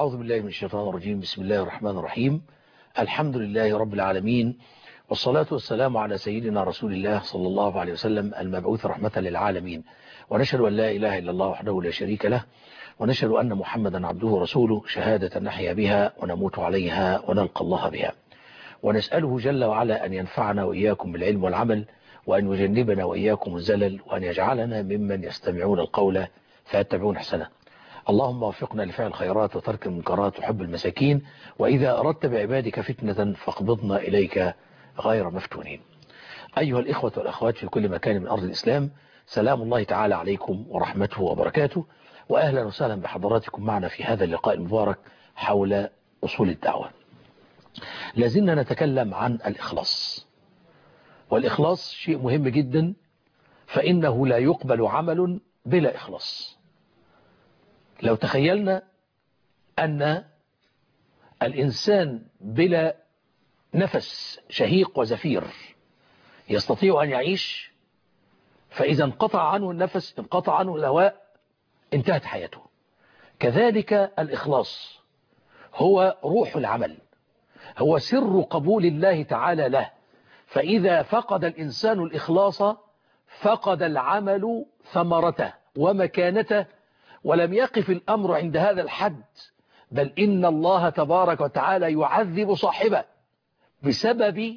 أعوذ بالله من الشيطان الرجيم بسم الله الرحمن الرحيم الحمد لله رب العالمين والصلاة والسلام على سيدنا رسول الله صلى الله عليه وسلم المبعوث رحمة للعالمين ونشهد أن لا إله إلا الله وحده لا شريك له ونشهد أن محمدا عبده ورسوله شهادة نحيا بها ونموت عليها ونلقى الله بها ونسأله جل وعلا أن ينفعنا وإياكم بالعلم والعمل وأن يجنبنا وإياكم الزلل وأن يجعلنا ممن يستمعون القول فيتبعون حسنه اللهم وفقنا لفعل الخيرات وترك المنكرات وحب المساكين وإذا أردت بعبادك فتنة فاقبضنا إليك غير مفتونين أيها الإخوة والأخوات في كل مكان من أرض الإسلام سلام الله تعالى عليكم ورحمته وبركاته وأهلا وسهلا بحضراتكم معنا في هذا اللقاء المبارك حول أصول الدعوة لازلنا نتكلم عن الإخلاص والإخلاص شيء مهم جدا فإنه لا يقبل عمل بلا إخلاص لو تخيلنا أن الإنسان بلا نفس شهيق وزفير يستطيع أن يعيش فإذا انقطع عنه النفس انقطع عنه الهواء انتهت حياته كذلك الإخلاص هو روح العمل هو سر قبول الله تعالى له فإذا فقد الإنسان الإخلاص فقد العمل ثمرته ومكانته ولم يقف الأمر عند هذا الحد بل إن الله تبارك وتعالى يعذب صاحبه بسبب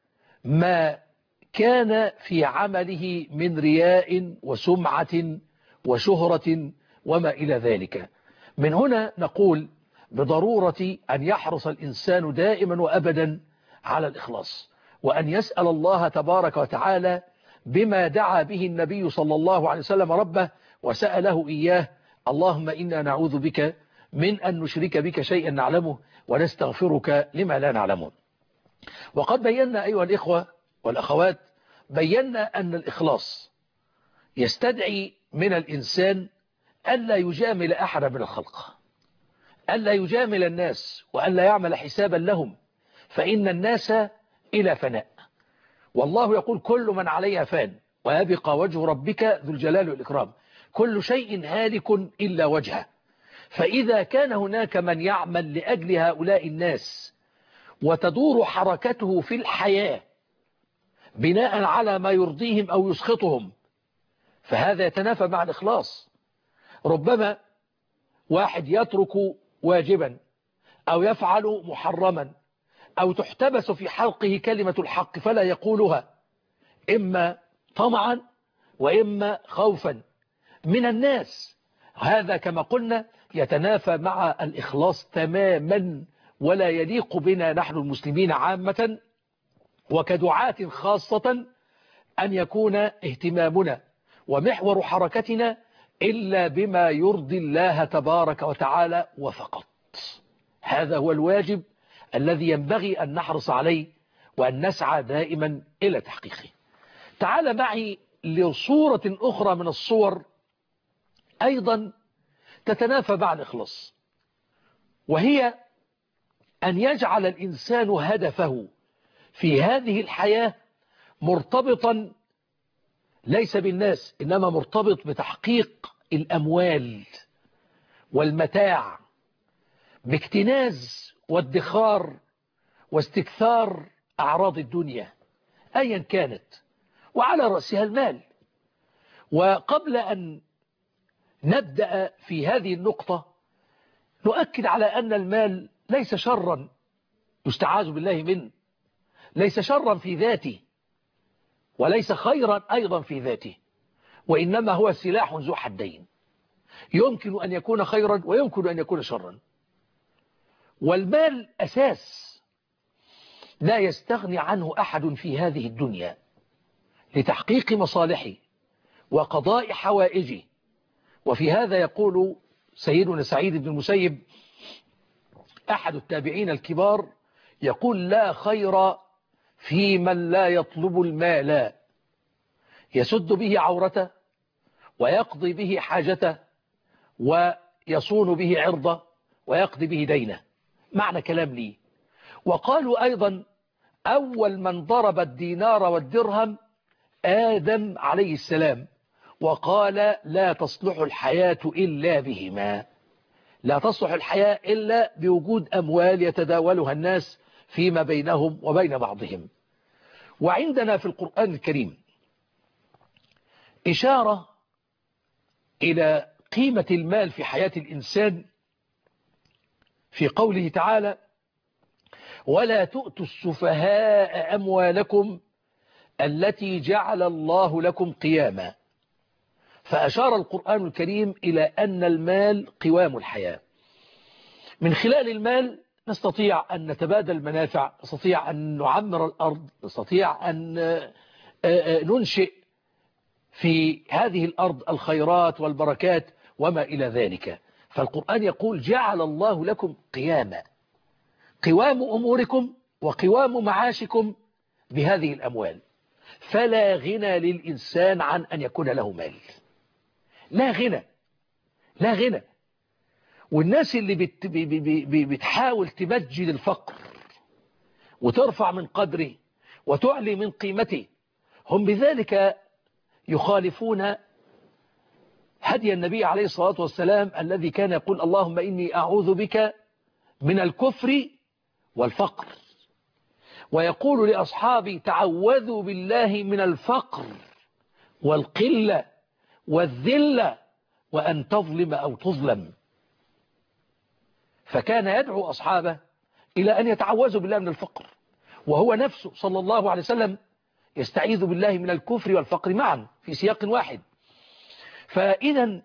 ما كان في عمله من رياء وسمعة وشهرة وما إلى ذلك من هنا نقول بضرورة أن يحرص الإنسان دائما وأبدا على الإخلاص وأن يسأل الله تبارك وتعالى بما دعا به النبي صلى الله عليه وسلم ربه وسأله إياه اللهم إنا نعوذ بك من أن نشرك بك شيئا نعلمه ونستغفرك لما لا نعلمه وقد بينا أيها الإخوة والأخوات بينا أن الإخلاص يستدعي من الإنسان ألا يجامل أحد من الخلق ألا يجامل الناس وألا يعمل حسابا لهم فإن الناس إلى فناء والله يقول كل من عليها فان ويبقى وجه ربك ذو الجلال والإكرام كل شيء هالك إلا وجهه فإذا كان هناك من يعمل لأجل هؤلاء الناس وتدور حركته في الحياة بناء على ما يرضيهم أو يسخطهم فهذا يتنافى مع الإخلاص ربما واحد يترك واجبا أو يفعل محرما أو تحتبس في حلقه كلمة الحق فلا يقولها إما طمعا وإما خوفا من الناس هذا كما قلنا يتنافى مع الإخلاص تماما ولا يليق بنا نحن المسلمين عامة وكدعاة خاصة أن يكون اهتمامنا ومحور حركتنا إلا بما يرضي الله تبارك وتعالى وفقط هذا هو الواجب الذي ينبغي أن نحرص عليه وأن نسعى دائما إلى تحقيقه تعال معي لصورة أخرى من الصور أيضا تتنافى مع الإخلاص وهي أن يجعل الإنسان هدفه في هذه الحياة مرتبطا ليس بالناس إنما مرتبط بتحقيق الأموال والمتاع باكتناز وادخار واستكثار أعراض الدنيا أيا كانت وعلى رأسها المال وقبل أن نبدأ في هذه النقطة نؤكد على أن المال ليس شرا يستعاذ بالله منه ليس شرا في ذاته وليس خيرا أيضا في ذاته وإنما هو سلاح ذو حدين يمكن أن يكون خيرا ويمكن أن يكون شرا والمال أساس لا يستغني عنه أحد في هذه الدنيا لتحقيق مصالحه وقضاء حوائجه وفي هذا يقول سيدنا سعيد بن المسيب أحد التابعين الكبار يقول لا خير في من لا يطلب المال يسد به عورته ويقضي به حاجته ويصون به عرضه ويقضي به دينه معنى كلام لي وقالوا أيضا أول من ضرب الدينار والدرهم آدم عليه السلام وقال لا تصلح الحياة إلا بهما لا تصلح الحياة إلا بوجود أموال يتداولها الناس فيما بينهم وبين بعضهم وعندنا في القرآن الكريم إشارة إلى قيمة المال في حياة الإنسان في قوله تعالى ولا تؤتوا السفهاء أموالكم التي جعل الله لكم قياما فأشار القرآن الكريم إلى أن المال قوام الحياة من خلال المال نستطيع أن نتبادل المنافع نستطيع أن نعمر الأرض نستطيع أن ننشئ في هذه الأرض الخيرات والبركات وما إلى ذلك فالقرآن يقول جعل الله لكم قياما قوام أموركم وقوام معاشكم بهذه الأموال فلا غنى للإنسان عن أن يكون له مال لا غنى لا غنى والناس اللي بت بتحاول تمجد الفقر وترفع من قدره وتعلي من قيمته هم بذلك يخالفون هدي النبي عليه الصلاة والسلام الذي كان يقول اللهم إني أعوذ بك من الكفر والفقر ويقول لأصحابي تعوذوا بالله من الفقر والقلة والذلة وأن تظلم أو تظلم فكان يدعو أصحابه إلى أن يتعوذوا بالله من الفقر وهو نفسه صلى الله عليه وسلم يستعيذ بالله من الكفر والفقر معا في سياق واحد فإذا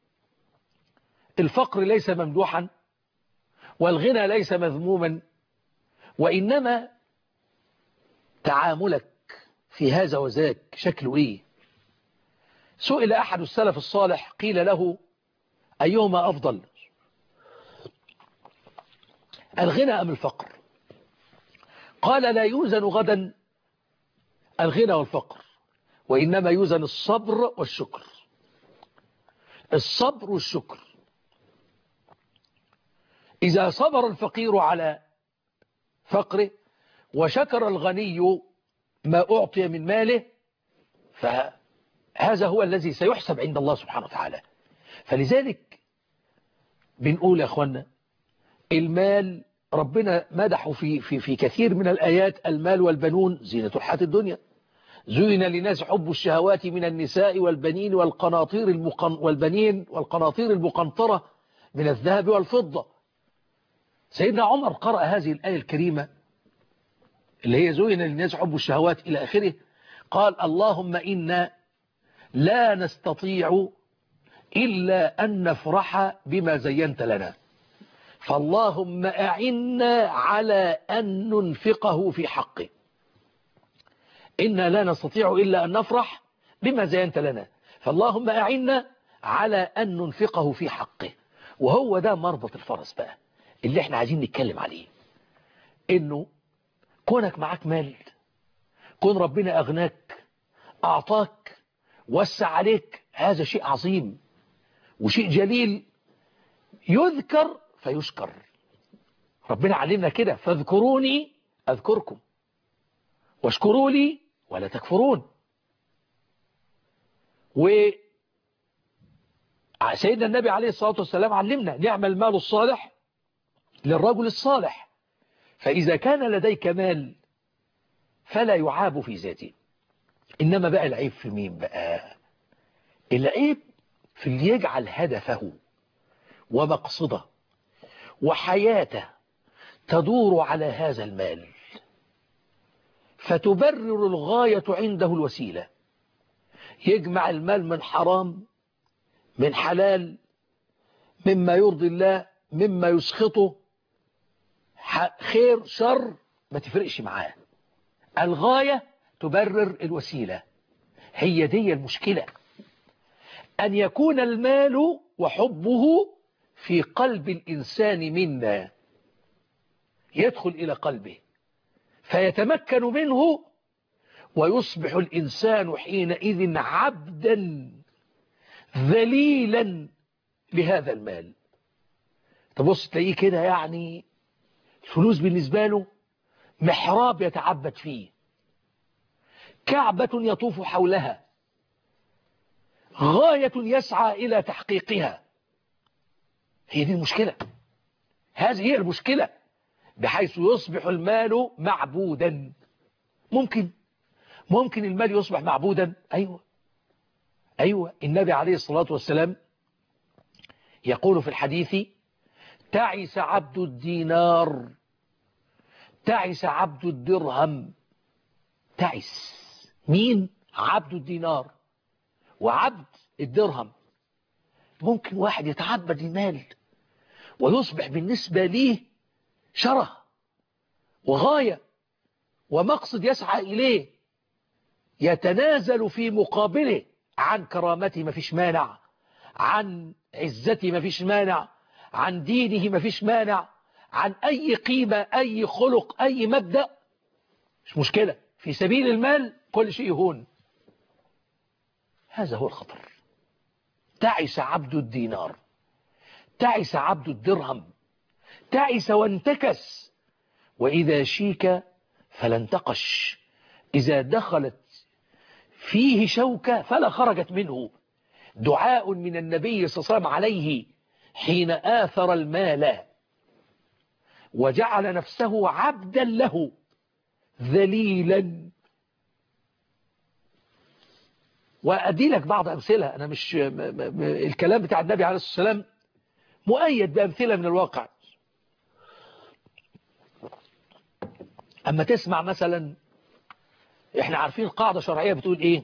الفقر ليس ممدوحا والغنى ليس مذموما وإنما تعاملك في هذا وذاك شكله إيه سئل أحد السلف الصالح قيل له أيهما أفضل الغنى أم الفقر قال لا يوزن غدا الغنى والفقر وإنما يوزن الصبر والشكر الصبر والشكر إذا صبر الفقير على فقره وشكر الغني ما أعطي من ماله فهذا هو الذي سيحسب عند الله سبحانه وتعالى فلذلك بنقول يا أخوانا المال ربنا مدحه في, في, في كثير من الآيات المال والبنون زينة الحياة الدنيا زين للناس حب الشهوات من النساء والبنين والقناطير المقن والبنين والقناطير المقنطرة من الذهب والفضة سيدنا عمر قرأ هذه الآية الكريمة اللي هي زين للناس حب الشهوات إلى آخره قال اللهم إنا لا نستطيع إلا أن نفرح بما زينت لنا فاللهم أعنا على أن ننفقه في حقه إنا لا نستطيع إلا أن نفرح بما زينت لنا فاللهم أعنا على أن ننفقه في حقه وهو ده مربط الفرس بقى اللي احنا عايزين نتكلم عليه انه كونك معاك مال كون ربنا أغناك أعطاك وسع عليك هذا شيء عظيم وشيء جليل يذكر فيشكر ربنا علمنا كده فاذكروني أذكركم واشكروا لي ولا تكفرون و سيدنا النبي عليه الصلاة والسلام علمنا نعم المال الصالح للرجل الصالح فإذا كان لديك مال فلا يعاب في ذاته إنما بقى العيب في مين بقى العيب في اللي يجعل هدفه ومقصده وحياته تدور على هذا المال فتبرر الغاية عنده الوسيلة يجمع المال من حرام من حلال مما يرضي الله مما يسخطه خير شر ما تفرقش معاه الغاية تبرر الوسيلة هي دي المشكلة أن يكون المال وحبه في قلب الإنسان منا يدخل إلى قلبه فيتمكن منه ويصبح الإنسان حينئذ عبدا ذليلا لهذا المال تبص تلاقيه كده يعني الفلوس بالنسبة له محراب يتعبد فيه كعبة يطوف حولها غاية يسعى إلى تحقيقها هي دي المشكلة هذه هي المشكلة بحيث يصبح المال معبودا ممكن ممكن المال يصبح معبودا أيوة أيوة النبي عليه الصلاة والسلام يقول في الحديث تعس عبد الدينار تعس عبد الدرهم تعس مين عبد الدينار وعبد الدرهم ممكن واحد يتعبد المال ويصبح بالنسبة ليه شره وغاية ومقصد يسعى إليه يتنازل في مقابله عن كرامته ما فيش مانع عن عزته ما فيش مانع عن دينه ما فيش مانع عن أي قيمة أي خلق أي مبدأ مش مشكلة في سبيل المال كل شيء يهون هذا هو الخطر تعس عبد الدينار تعس عبد الدرهم تعس وانتكس وإذا شيك فلا انتقش إذا دخلت فيه شوكة فلا خرجت منه دعاء من النبي صلى الله عليه وسلم عليه حين آثر المال وجعل نفسه عبدا له ذليلا وأدي لك بعض أمثلة أنا مش م م الكلام بتاع النبي عليه الصلاة والسلام مؤيد بأمثلة من الواقع أما تسمع مثلا احنا عارفين قاعدة شرعية بتقول ايه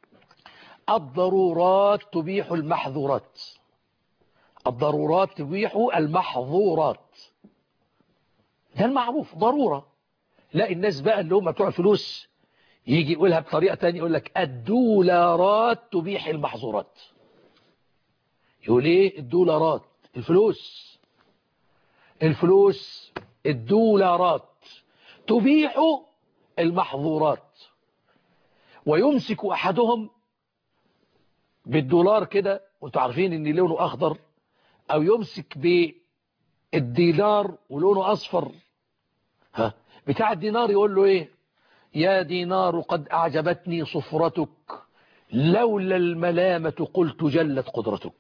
الضرورات تبيح المحظورات الضرورات تبيح المحظورات ده المعروف ضرورة لا الناس بقى اللي هم بتوع فلوس يجي يقولها بطريقة تانية يقول لك الدولارات تبيح المحظورات يقول ايه الدولارات الفلوس الفلوس الدولارات تبيح المحظورات ويمسك أحدهم بالدولار كده وانتوا عارفين ان لونه أخضر أو يمسك بالدينار ولونه أصفر ها بتاع الدينار يقول له ايه يا دينار قد أعجبتني صفرتك لولا الملامة قلت جلت قدرتك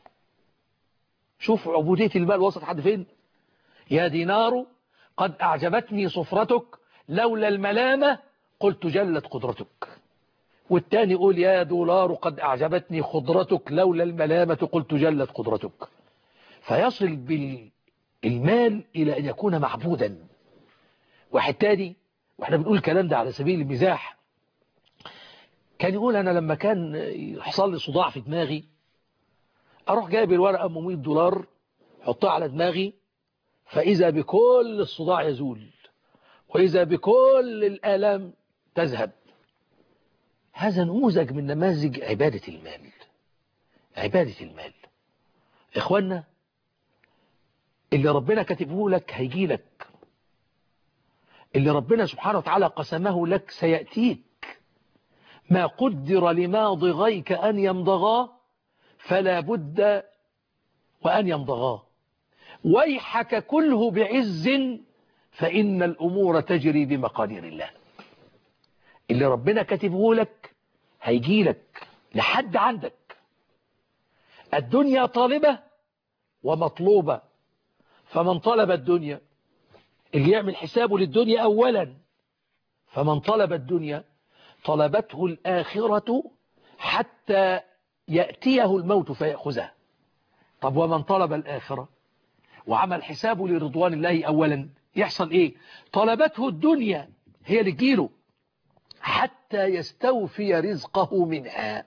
شوف عبودية المال وصلت حد فين يا دينار قد أعجبتني صفرتك لولا الملامة قلت جلت قدرتك والتاني يقول يا دولار قد أعجبتني خضرتك لولا الملامة قلت جلت قدرتك فيصل بالمال إلى أن يكون معبودا واحد تاني واحنا بنقول الكلام ده على سبيل المزاح كان يقول أنا لما كان يحصل لي صداع في دماغي أروح جايب الورقة أم 100 دولار حطها على دماغي فإذا بكل الصداع يزول وإذا بكل الآلام تذهب هذا نموذج من نماذج عبادة المال عبادة المال إخوانا اللي ربنا كاتبه لك هيجي لك اللي ربنا سبحانه وتعالى قسمه لك سيأتيك ما قدر لما ضغيك أن يمضغاه فلا بد وأن يمضغاه ويحك كله بعز فإن الأمور تجري بمقادير الله اللي ربنا كاتبه لك هيجي لك لحد عندك الدنيا طالبة ومطلوبة فمن طلب الدنيا اللي يعمل حسابه للدنيا أولا فمن طلب الدنيا طلبته الآخرة حتى يأتيه الموت فيأخذها طب ومن طلب الآخرة وعمل حسابه لرضوان الله أولا يحصل إيه طلبته الدنيا هي اللي تجيله حتى يستوفي رزقه منها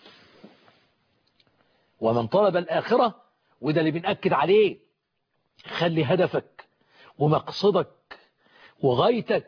ومن طلب الآخرة وده اللي بنأكد عليه خلي هدفك ومقصدك وغايتك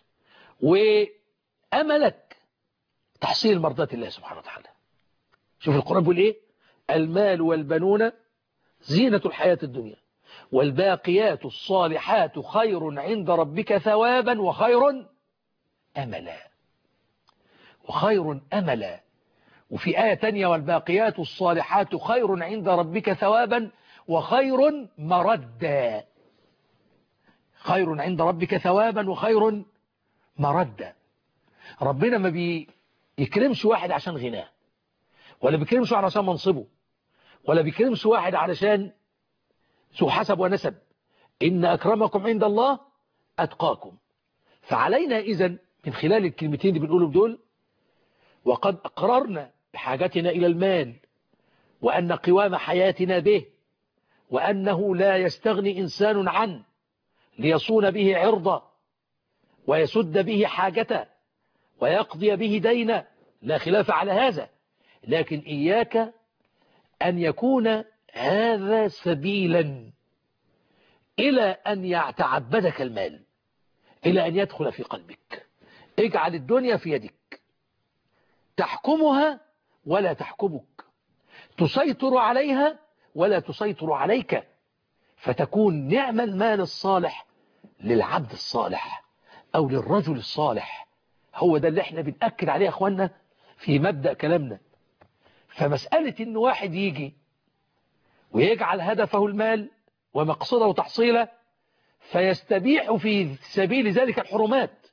وأملك تحصيل مرضات الله سبحانه وتعالى شوف القرآن بيقول إيه المال والبنون زينة الحياة الدنيا والباقيات الصالحات خير عند ربك ثوابا وخير أملا وخير أملا وفي آية تانية والباقيات الصالحات خير عند ربك ثوابا وخير مردا خير عند ربك ثوابا وخير مردا ربنا ما بيكرمش واحد عشان غناه ولا بيكرمش واحد عشان منصبه ولا بيكرمش واحد علشان ذو حسب ونسب إن أكرمكم عند الله أتقاكم فعلينا إذن من خلال الكلمتين اللي بنقولهم دول وقد أقررنا بحاجتنا إلى المال وأن قوام حياتنا به وأنه لا يستغني إنسان عنه ليصون به عرضه ويسد به حاجته ويقضي به دينا لا خلاف على هذا لكن إياك أن يكون هذا سبيلا إلى أن يتعبدك المال إلى أن يدخل في قلبك اجعل الدنيا في يدك تحكمها ولا تحكمك تسيطر عليها ولا تسيطر عليك فتكون نعم المال الصالح للعبد الصالح أو للرجل الصالح هو ده اللي احنا بنأكد عليه يا أخوانا في مبدأ كلامنا فمسألة إن واحد يجي ويجعل هدفه المال ومقصده تحصيله فيستبيح في سبيل ذلك الحرمات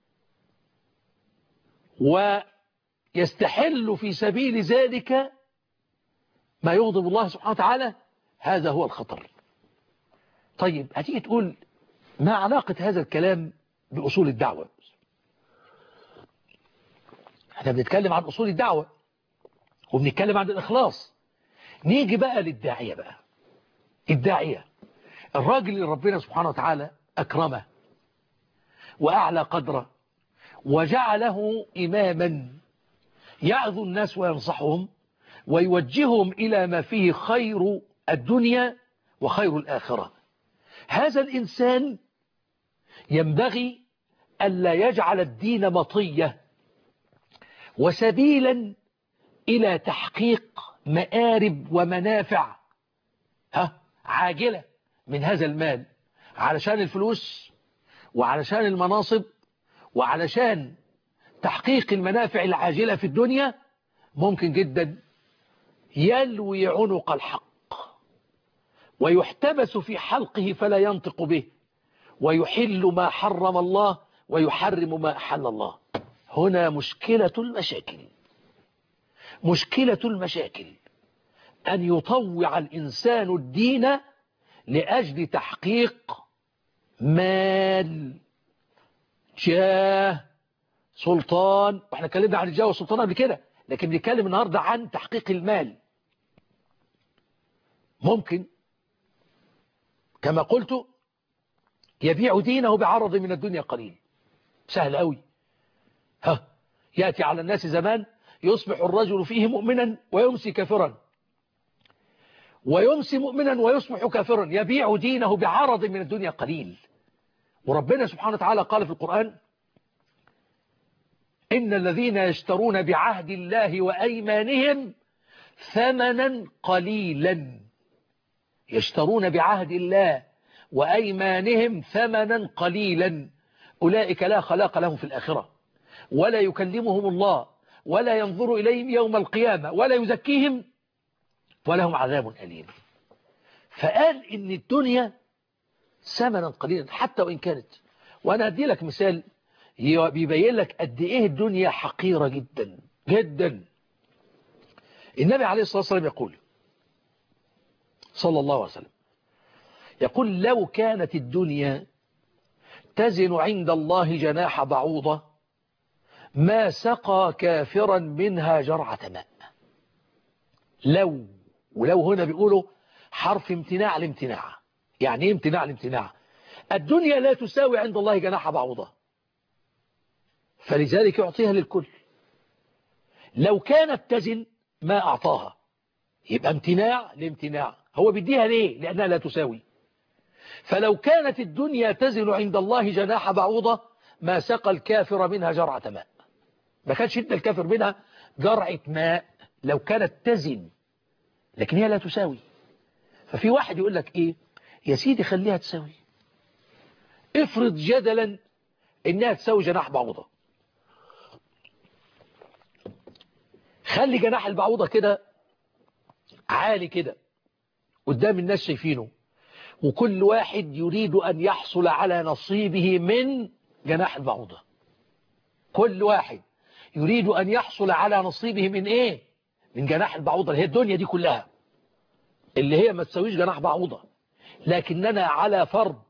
ويستحل في سبيل ذلك ما يغضب الله سبحانه وتعالى هذا هو الخطر طيب هتيجي تقول ما علاقة هذا الكلام بأصول الدعوة احنا بنتكلم عن أصول الدعوة وبنتكلم عن الإخلاص نيجي بقى للداعية بقى الداعية الراجل اللي ربنا سبحانه وتعالى أكرمه وأعلى قدره وجعله إماما يعظ الناس وينصحهم ويوجههم إلى ما فيه خير الدنيا وخير الآخرة هذا الإنسان ينبغي ألا يجعل الدين مطية وسبيلا إلى تحقيق مآرب ومنافع ها عاجلة من هذا المال علشان الفلوس وعلشان المناصب وعلشان تحقيق المنافع العاجلة في الدنيا ممكن جدا يلوي عنق الحق ويحتبس في حلقه فلا ينطق به ويحل ما حرم الله ويحرم ما أحل الله هنا مشكلة المشاكل مشكلة المشاكل أن يطوع الإنسان الدين لأجل تحقيق مال جاه سلطان واحنا اتكلمنا عن الجاه والسلطان قبل كده لكن بنتكلم النهاردة عن تحقيق المال ممكن كما قلت يبيع دينه بعرض من الدنيا قليل سهل قوي ها يأتي على الناس زمان يصبح الرجل فيه مؤمنا ويمسي كافرا ويمسي مؤمنا ويصبح كافرا يبيع دينه بعرض من الدنيا قليل وربنا سبحانه وتعالى قال في القرآن إن الذين يشترون بعهد الله وأيمانهم ثمنا قليلا يشترون بعهد الله وأيمانهم ثمنا قليلا أولئك لا خلاق لهم في الآخرة ولا يكلمهم الله ولا ينظر إليهم يوم القيامة ولا يزكيهم ولهم عذاب أليم فقال إن الدنيا ثمنا قليلا حتى وإن كانت وأنا أدي لك مثال بيبين لك قد إيه الدنيا حقيرة جدا جدا النبي عليه الصلاة والسلام يقول صلى الله عليه وسلم يقول لو كانت الدنيا تزن عند الله جناح بعوضة ما سقى كافرا منها جرعة ماء لو ولو هنا بيقولوا حرف امتناع الامتناع يعني ايه امتناع الامتناع الدنيا لا تساوي عند الله جناح بعوضة فلذلك يعطيها للكل لو كانت تزن ما أعطاها يبقى امتناع لامتناع هو بيديها ليه لأنها لا تساوي فلو كانت الدنيا تزن عند الله جناح بعوضة ما سقى الكافر منها جرعة ماء ما كانش يدى الكافر منها جرعة ماء لو كانت تزن لكن هي لا تساوي ففي واحد يقول لك ايه يا سيدي خليها تساوي افرض جدلا انها تساوي جناح بعوضة خلي جناح البعوضة كده عالي كده قدام الناس شايفينه وكل واحد يريد أن يحصل على نصيبه من جناح البعوضة كل واحد يريد أن يحصل على نصيبه من إيه من جناح البعوضة اللي هي الدنيا دي كلها اللي هي ما تساويش جناح بعوضة لكننا على فرض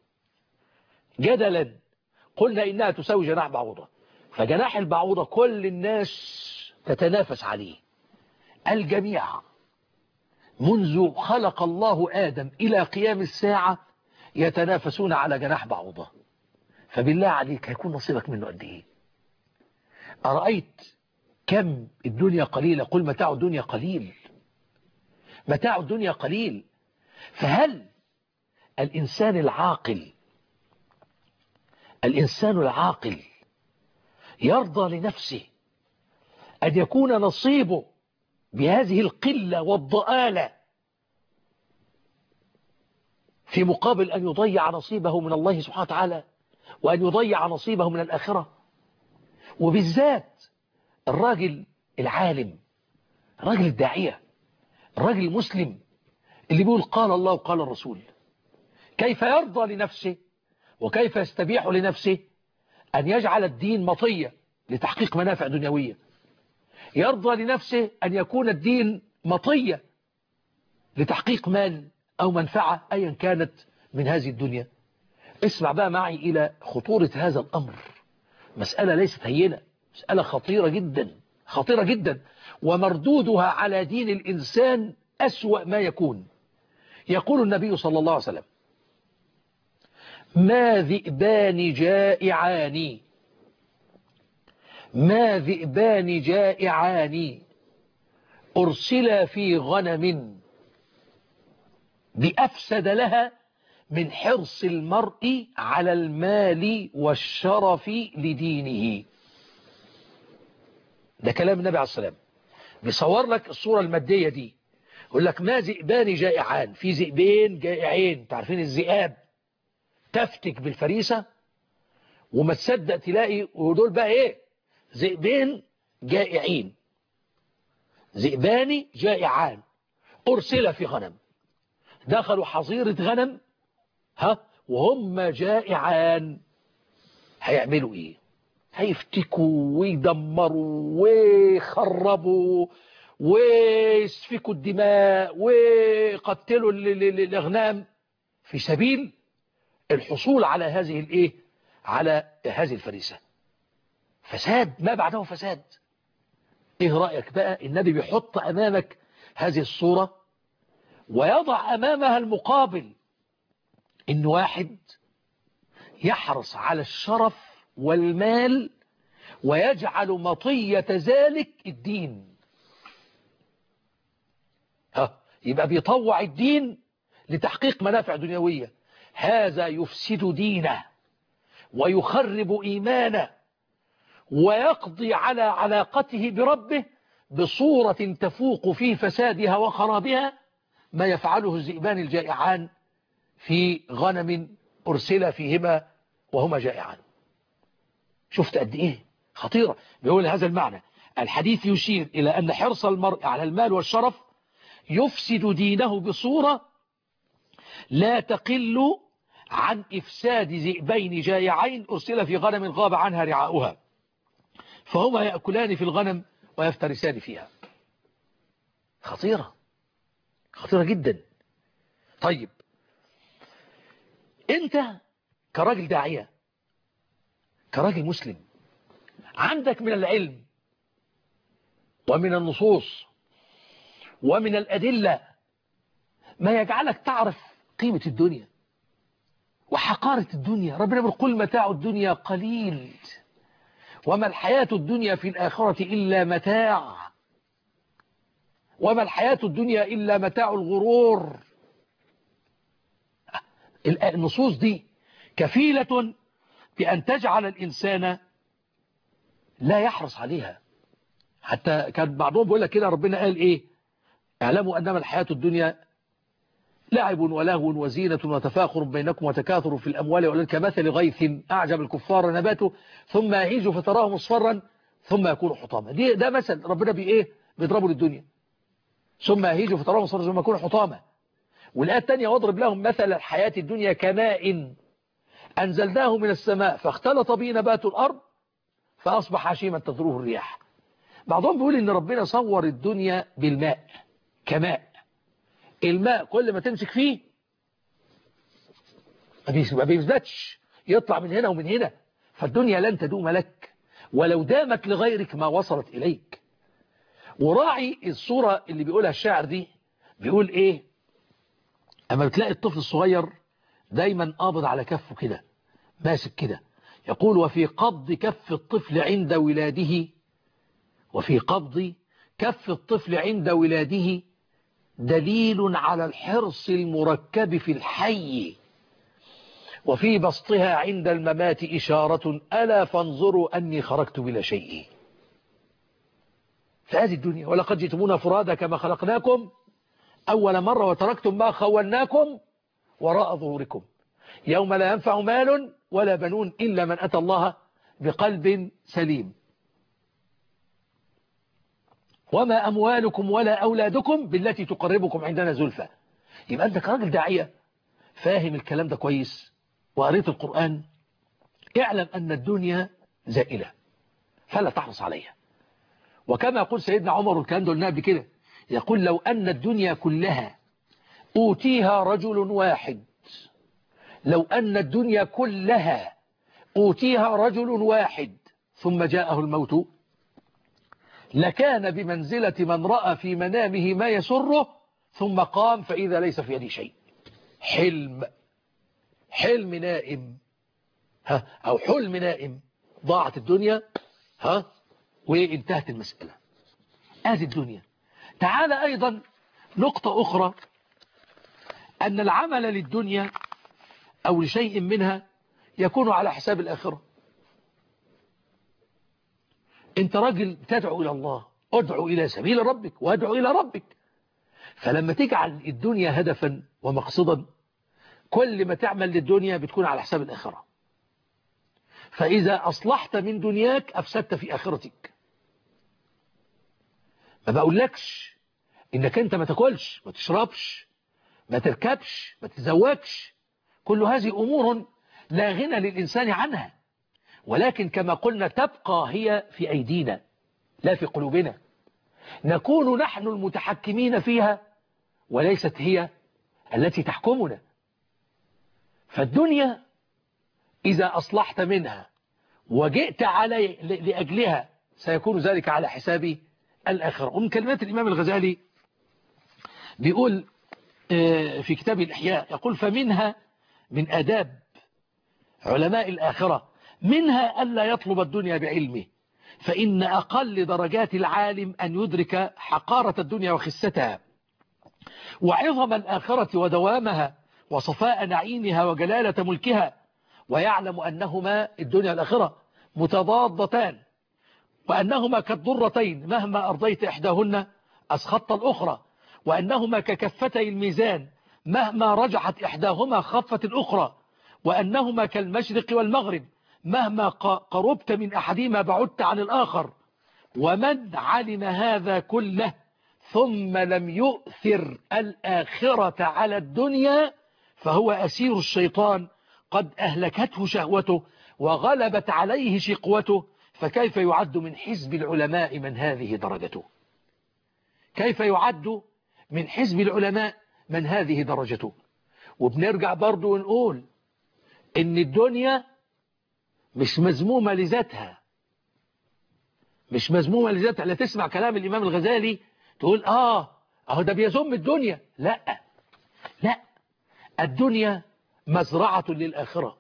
جدلا قلنا إنها تساوي جناح بعوضة فجناح البعوضة كل الناس تتنافس عليه الجميع منذ خلق الله آدم إلى قيام الساعة يتنافسون على جناح بعوضة فبالله عليك هيكون نصيبك منه قد إيه أرأيت كم الدنيا قليلة قل متاع الدنيا قليل متاع الدنيا قليل فهل الإنسان العاقل الإنسان العاقل يرضى لنفسه أن يكون نصيبه بهذه القلة والضآلة في مقابل أن يضيع نصيبه من الله سبحانه وتعالى وأن يضيع نصيبه من الآخرة وبالذات الراجل العالم الراجل الداعية الراجل المسلم اللي بيقول قال الله وقال الرسول كيف يرضى لنفسه وكيف يستبيح لنفسه أن يجعل الدين مطية لتحقيق منافع دنيوية يرضى لنفسه أن يكون الدين مطية لتحقيق مال أو منفعة أيا كانت من هذه الدنيا اسمع بقى معي إلى خطورة هذا الأمر مسألة ليست هينة مسألة خطيرة جدا خطيرة جدا ومردودها على دين الإنسان أسوأ ما يكون يقول النبي صلى الله عليه وسلم ما ذئبان جائعان ما ذئبان جائعان أرسلا في غنم بأفسد لها من حرص المرء على المال والشرف لدينه ده كلام النبي عليه السلام بيصور لك الصورة المادية دي يقول لك ما ذئبان جائعان في ذئبين جائعين تعرفين الذئاب تفتك بالفريسة وما تصدق تلاقي ودول بقى ايه ذئبين جائعين ذئبان جائعان أرسل في غنم دخلوا حظيرة غنم ها وهم جائعان هيعملوا ايه هيفتكوا ويدمروا ويخربوا ويسفكوا الدماء ويقتلوا الأغنام في سبيل الحصول على هذه الايه على هذه الفريسة فساد ما بعده فساد ايه رأيك بقى النبي بيحط امامك هذه الصورة ويضع امامها المقابل ان واحد يحرص على الشرف والمال ويجعل مطية ذلك الدين ها يبقى بيطوع الدين لتحقيق منافع دنيوية هذا يفسد دينه ويخرب إيمانه ويقضي على علاقته بربه بصورة تفوق في فسادها وخرابها ما يفعله الذئبان الجائعان في غنم أرسل فيهما وهما جائعان شفت قد إيه خطيرة بيقول هذا المعنى الحديث يشير إلى أن حرص المرء على المال والشرف يفسد دينه بصورة لا تقل عن إفساد ذئبين جائعين أرسل في غنم غاب عنها رعاؤها فهما يأكلان في الغنم ويفترسان فيها خطيرة خطيرة جدا طيب انت كراجل داعية كراجل مسلم عندك من العلم ومن النصوص ومن الأدلة ما يجعلك تعرف قيمة الدنيا وحقارة الدنيا ربنا يقول قل متاع الدنيا قليل وما الحياة الدنيا في الآخرة إلا متاع وما الحياة الدنيا إلا متاع الغرور النصوص دي كفيلة بأن تجعل الإنسان لا يحرص عليها حتى كان بعضهم بيقول لك كده ربنا قال إيه اعلموا أنما الحياة الدنيا لعب ولهو وزينة وتفاخر بينكم وتكاثر في الأموال والأولاد كمثل غيث أعجب الكفار نباته ثم يهيج فتراه مصفرا ثم يكون حطاما دي ده مثل ربنا بإيه بيضربه للدنيا ثم يهيج فتراه مصفرا ثم يكون حطاما والآية الثانية واضرب لهم مثل الحياة الدنيا كماء أنزلناه من السماء فاختلط به نبات الأرض فأصبح هشيما تذروه الرياح بعضهم بيقول إن ربنا صور الدنيا بالماء كماء الماء كل ما تمسك فيه ما بيثبتش يطلع من هنا ومن هنا فالدنيا لن تدوم لك ولو دامت لغيرك ما وصلت إليك وراعي الصورة اللي بيقولها الشاعر دي بيقول ايه اما بتلاقي الطفل الصغير دايما قابض على كفه كده ماسك كده يقول وفي قبض كف الطفل عند ولاده وفي قبض كف الطفل عند ولاده دليل على الحرص المركب في الحي وفي بسطها عند الممات إشارة ألا فانظروا أني خرجت بلا شيء فهذه الدنيا ولقد جئتمونا فرادا كما خلقناكم أول مرة وتركتم ما خولناكم وراء ظهوركم يوم لا ينفع مال ولا بنون إلا من أتى الله بقلب سليم وما أموالكم ولا أولادكم بالتي تقربكم عندنا زلفى يبقى أنت كراجل داعية فاهم الكلام ده كويس وقريت القرآن اعلم أن الدنيا زائلة فلا تحرص عليها وكما يقول سيدنا عمر الكلام ده قلناه قبل كده يقول لو أن الدنيا كلها أوتيها رجل واحد لو أن الدنيا كلها أوتيها رجل واحد ثم جاءه الموت لكان بمنزلة من رأى في منامه ما يسره ثم قام فإذا ليس في يدي شيء حلم حلم نائم ها أو حلم نائم ضاعت الدنيا ها وانتهت المسألة هذه الدنيا تعال أيضا نقطة أخرى أن العمل للدنيا أو لشيء منها يكون على حساب الآخرة انت راجل تدعو إلى الله ادعو إلى سبيل ربك وادعو إلى ربك فلما تجعل الدنيا هدفا ومقصدا كل ما تعمل للدنيا بتكون على حساب الآخرة فإذا أصلحت من دنياك أفسدت في آخرتك ما بقولكش إنك أنت ما تاكلش ما تشربش ما تركبش ما تزوجش كل هذه أمور لا غنى للإنسان عنها ولكن كما قلنا تبقى هي في أيدينا لا في قلوبنا نكون نحن المتحكمين فيها وليست هي التي تحكمنا فالدنيا إذا أصلحت منها وجئت علي لأجلها سيكون ذلك على حساب الآخرة ومن كلمات الإمام الغزالي بيقول في كتاب الإحياء يقول فمنها من أداب علماء الآخرة منها ألا يطلب الدنيا بعلمه فإن أقل درجات العالم أن يدرك حقارة الدنيا وخستها وعظم الآخرة ودوامها وصفاء نعيمها وجلالة ملكها ويعلم أنهما الدنيا والآخرة متضادتان وأنهما كالضرتين مهما أرضيت إحداهن أسخطت الأخرى وأنهما ككفتي الميزان مهما رجحت إحداهما خفت الأخرى وأنهما كالمشرق والمغرب مهما قربت من أحدهما بعدت عن الآخر ومن علم هذا كله ثم لم يؤثر الآخرة على الدنيا فهو أسير الشيطان قد أهلكته شهوته وغلبت عليه شقوته فكيف يعد من حزب العلماء من هذه درجته كيف يعد من حزب العلماء من هذه درجته وبنرجع برضو ونقول ان الدنيا مش مذمومة لذاتها مش مذمومة لذاتها لا تسمع كلام الإمام الغزالي تقول آه أهو ده بيذم الدنيا لا لا الدنيا مزرعة للآخرة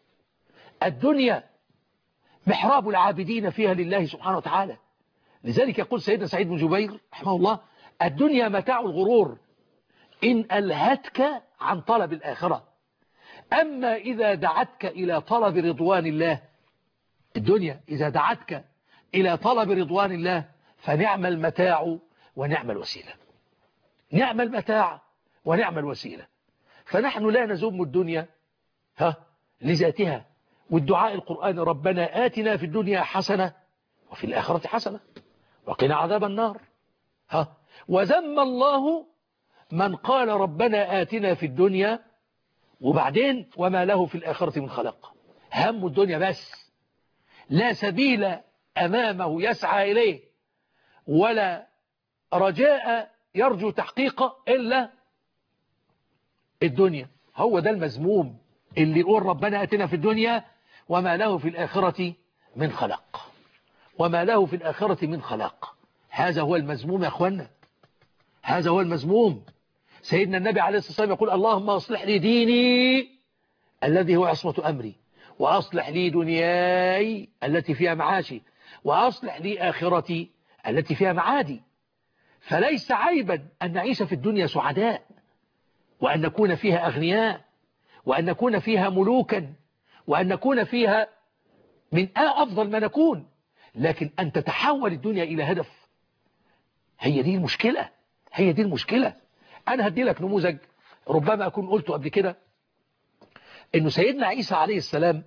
الدنيا محراب العابدين فيها لله سبحانه وتعالى لذلك يقول سيدنا سعيد بن جبير رحمه الله الدنيا متاع الغرور إن ألهتك عن طلب الآخرة أما إذا دعتك إلى طلب رضوان الله الدنيا إذا دعتك إلى طلب رضوان الله فنعم المتاع ونعم الوسيلة نعم المتاع ونعم الوسيلة فنحن لا نزم الدنيا ها لذاتها والدعاء القرآن ربنا آتنا في الدنيا حسنة وفي الآخرة حسنة وقنا عذاب النار ها وذم الله من قال ربنا آتنا في الدنيا وبعدين وما له في الآخرة من خلق هم الدنيا بس لا سبيل أمامه يسعى إليه ولا رجاء يرجو تحقيقه إلا الدنيا هو ده المزموم اللي يقول ربنا أتنا في الدنيا وما له في الآخرة من خلق وما له في الآخرة من خلاق هذا هو المزموم يا أخوانا هذا هو المزموم سيدنا النبي عليه الصلاة والسلام يقول اللهم أصلح لي ديني الذي هو عصمة أمري وأصلح لي دنياي التي فيها معاشي وأصلح لي آخرتي التي فيها معادي فليس عيبا أن نعيش في الدنيا سعداء وأن نكون فيها أغنياء وأن نكون فيها ملوكا وأن نكون فيها من أفضل ما نكون لكن أن تتحول الدنيا إلى هدف هي دي المشكلة هي دي المشكلة أنا هدي لك نموذج ربما أكون قلته قبل كده أنه سيدنا عيسى عليه السلام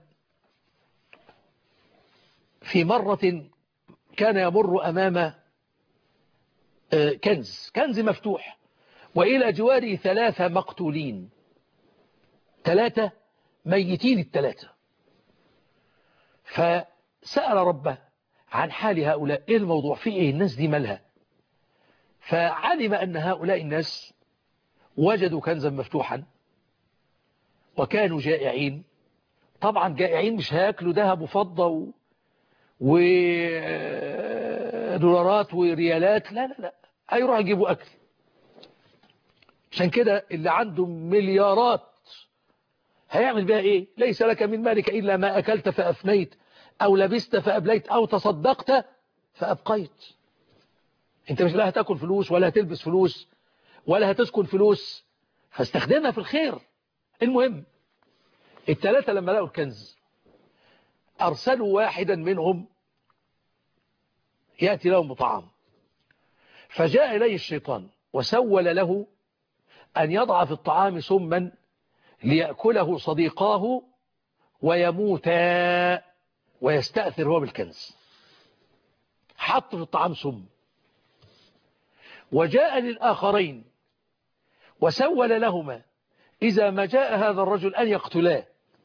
في مرة كان يمر أمام كنز كنز مفتوح وإلى جواره ثلاثة مقتولين ثلاثة ميتين الثلاثة فسأل ربه عن حال هؤلاء إيه الموضوع في إيه الناس دي مالها فعلم أن هؤلاء الناس وجدوا كنزا مفتوحا وكانوا جائعين طبعا جائعين مش هياكلوا ذهب وفضة و... ودولارات وريالات لا لا لا هيروحوا يجيبوا أكل عشان كده اللي عنده مليارات هيعمل بها ايه ليس لك من مالك إلا ما أكلت فأفنيت أو لبست فأبليت أو تصدقت فأبقيت انت مش لا هتاكل فلوس ولا هتلبس فلوس ولا هتسكن فلوس فاستخدمها في الخير المهم الثلاثة لما لقوا الكنز أرسلوا واحدا منهم يأتي لهم بطعام فجاء إليه الشيطان وسول له أن يضع في الطعام سما ليأكله صديقاه ويموتا ويستأثر هو بالكنز حط في الطعام سم وجاء للآخرين وسول لهما إذا ما جاء هذا الرجل أن يقتلاه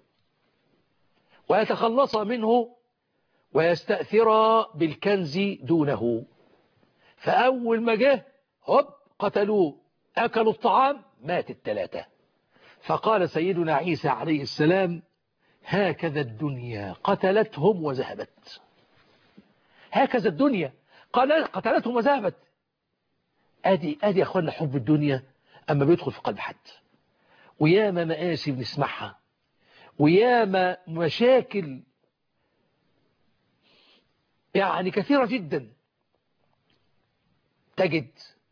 ويتخلص منه ويستأثر بالكنز دونه فأول ما جه هب قتلوه أكلوا الطعام مات الثلاثة فقال سيدنا عيسى عليه السلام هكذا الدنيا قتلتهم وذهبت هكذا الدنيا قتلتهم وذهبت ادي ادي يا اخوانا حب الدنيا اما بيدخل في قلب حد وياما مآسي بنسمعها وياما مشاكل يعني كثيرة جدا تجد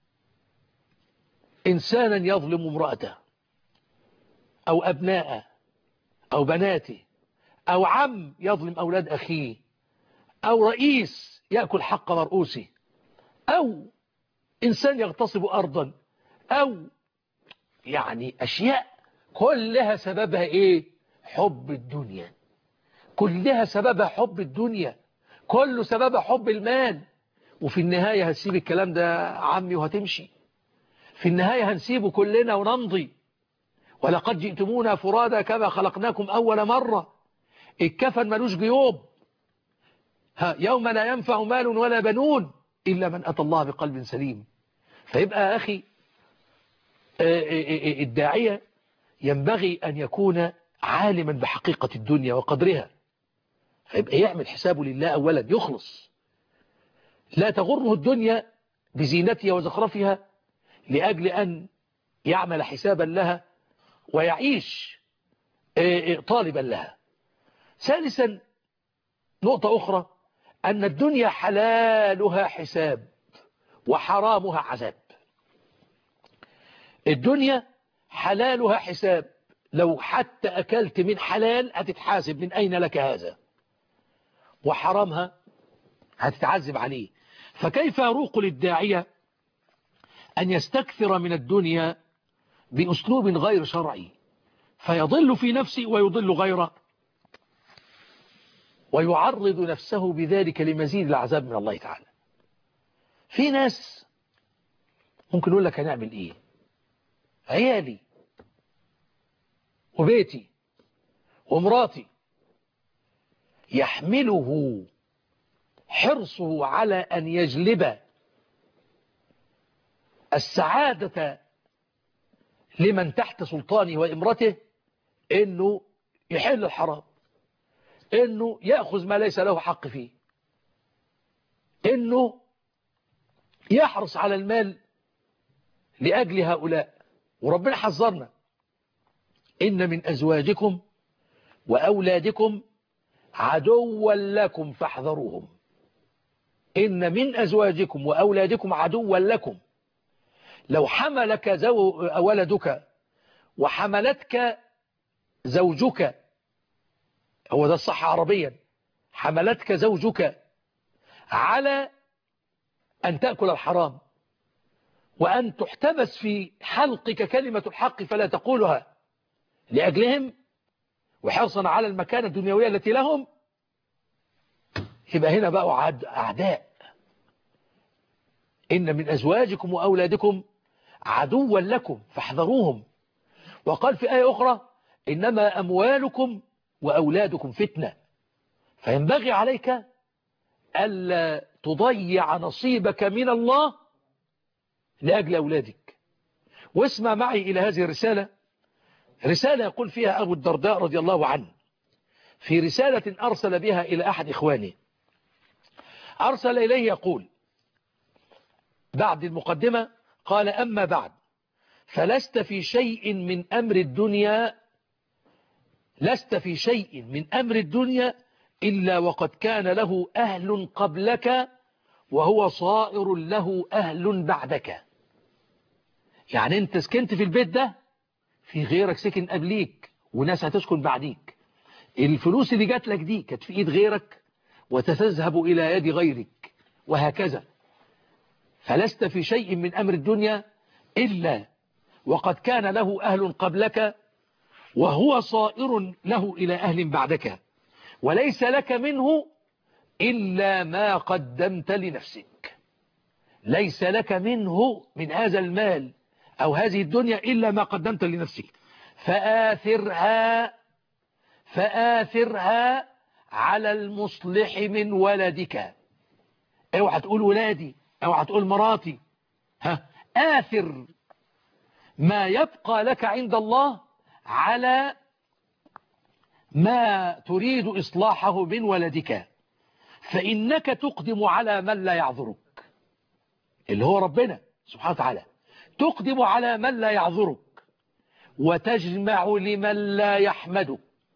إنسانا يظلم امرأته أو أبناءه أو بناته أو عم يظلم أولاد أخيه أو رئيس يأكل حق مرؤوسه أو إنسان يغتصب أرضا أو يعني أشياء كلها سببها إيه حب الدنيا كلها سببها حب الدنيا كله سببها حب المال وفي النهاية هتسيب الكلام ده عمي وهتمشي في النهاية هنسيبه كلنا ونمضي ولقد جئتمونا فرادا كما خلقناكم أول مرة الكفن ملوش جيوب ها يوم لا ينفع مال ولا بنون إلا من أتى الله بقلب سليم فيبقى أخي الداعية ينبغي أن يكون عالما بحقيقة الدنيا وقدرها فيبقى يعمل حسابه لله أولا يخلص لا تغره الدنيا بزينتها وزخرفها لأجل أن يعمل حسابا لها ويعيش طالبا لها ثالثا نقطة أخرى أن الدنيا حلالها حساب وحرامها عذاب الدنيا حلالها حساب لو حتى أكلت من حلال هتتحاسب من أين لك هذا وحرامها هتتعذب عليه فكيف يروق للداعية أن يستكثر من الدنيا بأسلوب غير شرعي فيضل في نفسه ويضل غيره ويعرض نفسه بذلك لمزيد العذاب من الله تعالى في ناس ممكن يقول لك هنعمل ايه عيالي وبيتي ومراتي يحمله حرصه على أن يجلب السعادة لمن تحت سلطانه وإمرته إنه يحل الحرام انه يأخذ ما ليس له حق فيه انه يحرص على المال لأجل هؤلاء وربنا حذرنا إن من أزواجكم وأولادكم عدوا لكم فاحذروهم إن من أزواجكم وأولادكم عدوا لكم لو حملك زو ولدك وحملتك زوجك هو ده الصح عربيا حملتك زوجك على أن تأكل الحرام وأن تحتبس في حلقك كلمة الحق فلا تقولها لأجلهم وحرصا على المكانة الدنيوية التي لهم يبقى هنا بقوا أعداء إن من أزواجكم وأولادكم عدوا لكم فاحذروهم وقال في آية أخرى إنما أموالكم وأولادكم فتنة فينبغي عليك ألا تضيع نصيبك من الله لأجل أولادك واسمع معي إلى هذه الرسالة رسالة يقول فيها أبو الدرداء رضي الله عنه في رسالة أرسل بها إلى أحد إخوانه أرسل إليه يقول بعد المقدمة قال أما بعد فلست في شيء من أمر الدنيا لست في شيء من أمر الدنيا إلا وقد كان له أهل قبلك وهو صائر له أهل بعدك يعني انت سكنت في البيت ده في غيرك سكن قبليك وناس هتسكن بعديك الفلوس اللي جات لك دي كانت في ايد غيرك وتتذهب الى يد غيرك وهكذا فلست في شيء من امر الدنيا الا وقد كان له اهل قبلك وهو صائر له الى اهل بعدك وليس لك منه الا ما قدمت لنفسك ليس لك منه من هذا المال أو هذه الدنيا إلا ما قدمت لنفسك فآثرها فآثرها على المصلح من ولدك اوعى تقول ولادي اوعى تقول مراتي ها آثر ما يبقى لك عند الله على ما تريد إصلاحه من ولدك فإنك تقدم على من لا يعذرك اللي هو ربنا سبحانه وتعالى تقدم على من لا يعذرك وتجمع لمن لا يحمدك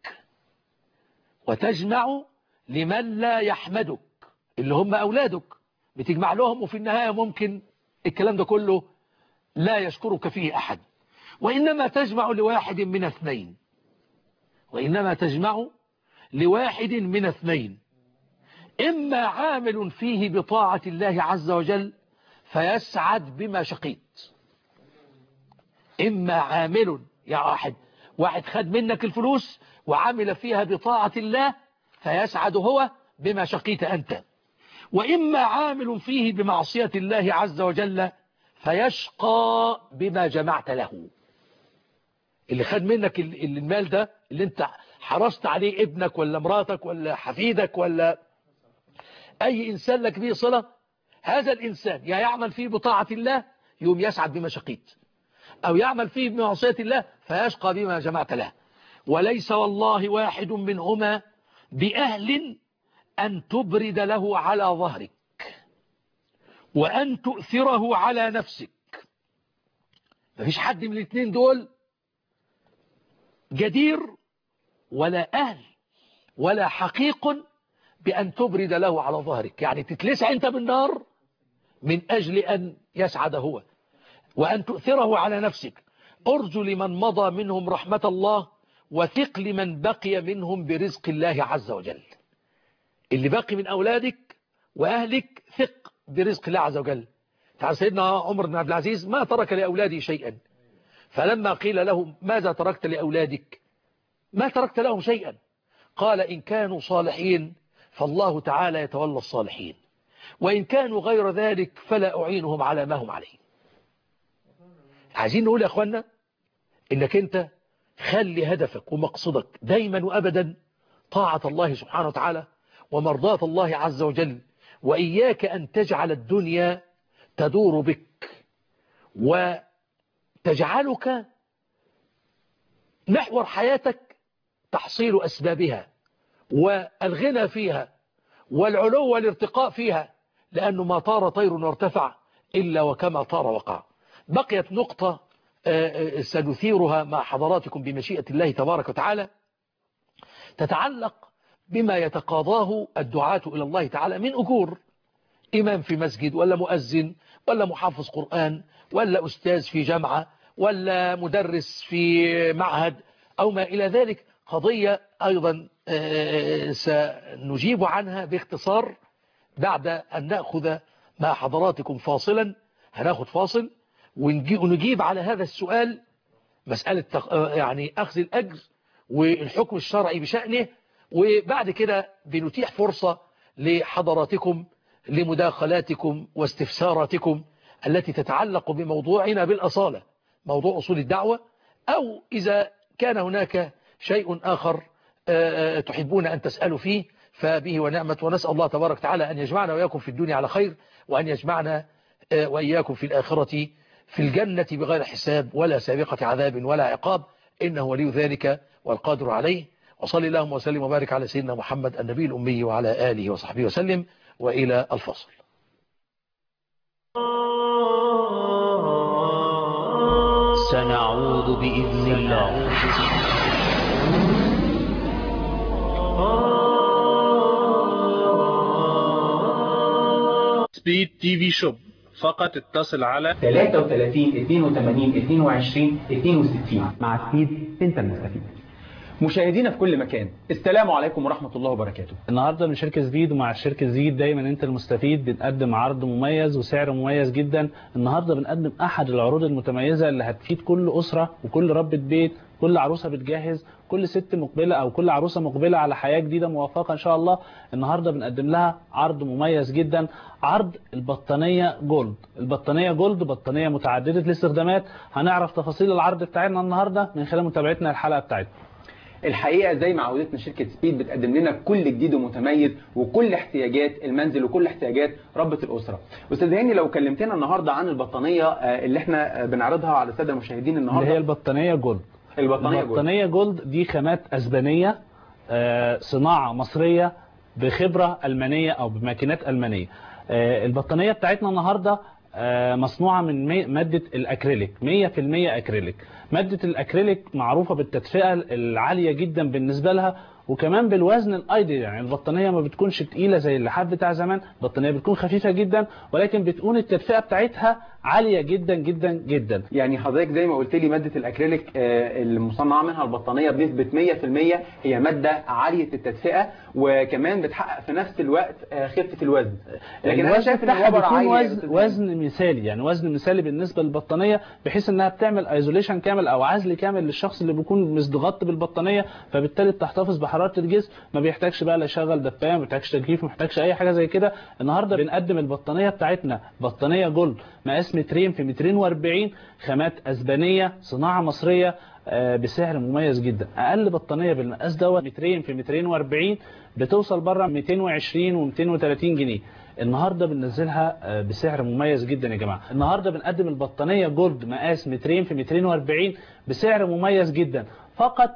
وتجمع لمن لا يحمدك اللي هم أولادك بتجمع لهم وفي النهاية ممكن الكلام ده كله لا يشكرك فيه أحد وإنما تجمع لواحد من اثنين وإنما تجمع لواحد من اثنين إما عامل فيه بطاعة الله عز وجل فيسعد بما شقيت إما عامل يا واحد واحد خد منك الفلوس وعمل فيها بطاعة الله فيسعد هو بما شقيت أنت وإما عامل فيه بمعصية الله عز وجل فيشقى بما جمعت له اللي خد منك المال ده اللي انت حرصت عليه ابنك ولا مراتك ولا حفيدك ولا أي إنسان لك به صلة هذا الإنسان يا يعمل فيه بطاعة الله يوم يسعد بما شقيت أو يعمل فيه بمعصية الله فيشقى بما جمعت له وليس والله واحد منهما بأهل أن تبرد له على ظهرك وأن تؤثره على نفسك مفيش حد من الاثنين دول جدير ولا أهل ولا حقيق بأن تبرد له على ظهرك يعني تتلسع أنت بالنار من أجل أن يسعد هو وأن تؤثره على نفسك أرجو لمن مضى منهم رحمة الله وثق لمن بقي منهم برزق الله عز وجل اللي باقي من أولادك وأهلك ثق برزق الله عز وجل تعالى سيدنا عمر بن عبد العزيز ما ترك لأولادي شيئا فلما قيل له ماذا تركت لأولادك ما تركت لهم شيئا قال إن كانوا صالحين فالله تعالى يتولى الصالحين وإن كانوا غير ذلك فلا أعينهم على ما هم عليه عايزين نقول يا أخوانا إنك أنت خلي هدفك ومقصدك دايما وأبدا طاعة الله سبحانه وتعالى ومرضاة الله عز وجل وإياك أن تجعل الدنيا تدور بك وتجعلك محور حياتك تحصيل أسبابها والغنى فيها والعلو والارتقاء فيها لأنه ما طار طير وارتفع إلا وكما طار وقع بقيت نقطة سنثيرها مع حضراتكم بمشيئة الله تبارك وتعالى تتعلق بما يتقاضاه الدعاة إلى الله تعالى من أجور إمام في مسجد ولا مؤذن ولا محافظ قرآن ولا أستاذ في جامعة ولا مدرس في معهد أو ما إلى ذلك قضية أيضا سنجيب عنها باختصار بعد أن نأخذ مع حضراتكم فاصلا هناخد فاصل ونجيب على هذا السؤال مسألة يعني أخذ الأجر والحكم الشرعي بشأنه وبعد كده بنتيح فرصة لحضراتكم لمداخلاتكم واستفساراتكم التي تتعلق بموضوعنا بالأصالة موضوع أصول الدعوة أو إذا كان هناك شيء آخر تحبون أن تسألوا فيه فبه ونعمة ونسأل الله تبارك وتعالى أن يجمعنا وإياكم في الدنيا على خير وأن يجمعنا وإياكم في الآخرة في الجنة بغير حساب ولا سابقة عذاب ولا عقاب إنه ولي ذلك والقادر عليه وصلي اللهم وسلم وبارك على سيدنا محمد النبي الأمي وعلى آله وصحبه وسلم وإلى الفصل سنعود بإذن الله سبيد تي في شوب فقط اتصل على 33 82 22 62 مع سبيد انت المستفيد مشاهدينا في كل مكان السلام عليكم ورحمة الله وبركاته النهارده من شركة زبيد ومع شركة زبيد دايما انت المستفيد بنقدم عرض مميز وسعر مميز جدا النهارده بنقدم احد العروض المتميزة اللي هتفيد كل أسرة وكل ربة بيت كل عروسة بتجهز كل ست مقبلة او كل عروسة مقبلة على حياة جديدة موفقة ان شاء الله النهاردة بنقدم لها عرض مميز جدا عرض البطانية جولد البطانية جولد بطانية متعددة الاستخدامات هنعرف تفاصيل العرض بتاعنا النهاردة من خلال متابعتنا الحلقة بتاعتنا الحقيقة زي ما عودتنا شركة سبيد بتقدم لنا كل جديد ومتميز وكل احتياجات المنزل وكل احتياجات ربة الأسرة أستاذ هاني لو كلمتنا النهاردة عن البطانية اللي احنا بنعرضها على السادة المشاهدين النهاردة اللي هي البطانية جولد البطانية جولد البطانية جولد دي خامات أسبانية آه، صناعة مصرية بخبرة ألمانية أو بماكينات ألمانية آه، البطانية بتاعتنا النهاردة آه، مصنوعة من مي- مادة الأكريليك 100% أكريليك مادة الأكريليك معروفة بالتدفئة العالية جدا بالنسبة لها وكمان بالوزن الايدي يعني البطانيه ما بتكونش تقيله زي اللحاف بتاع زمان البطانيه بتكون خفيفه جدا ولكن بتكون التدفئه بتاعتها عاليه جدا جدا جدا يعني حضرتك زي ما قلت لي مادة الأكريليك آه، المصنعة منها البطانية بنسبة 100% هي مادة عالية التدفئة وكمان بتحقق في نفس الوقت آه، خفة الوزن لكن أنا الوزن شايف إن بتاعها الوبر بيكون عالي يا وزن, أستاذ وزن مثالي يعني وزن مثالي بالنسبه للبطانيه بحيث انها بتعمل ايزوليشن كامل او عزل كامل للشخص اللي بيكون مزدغط بالبطانيه فبالتالي بتحتفظ بحراره الجسم ما بيحتاجش بقى لا يشغل دفايه ما بيحتاجش تكييف ما بيحتاجش اي حاجه زي كده النهارده بنقدم البطانيه بتاعتنا بطانيه جولد مقاس مترين في مترين و40 خامات اسبانيه صناعه مصريه آه، بسعر مميز جدا اقل بطانيه بالمقاس دوت مترين في مترين و40 بتوصل بره 220 و230 جنيه النهارده بننزلها آه، بسعر مميز جدا يا جماعه النهارده بنقدم البطانيه جولد مقاس مترين في مترين و40 بسعر مميز جدا فقط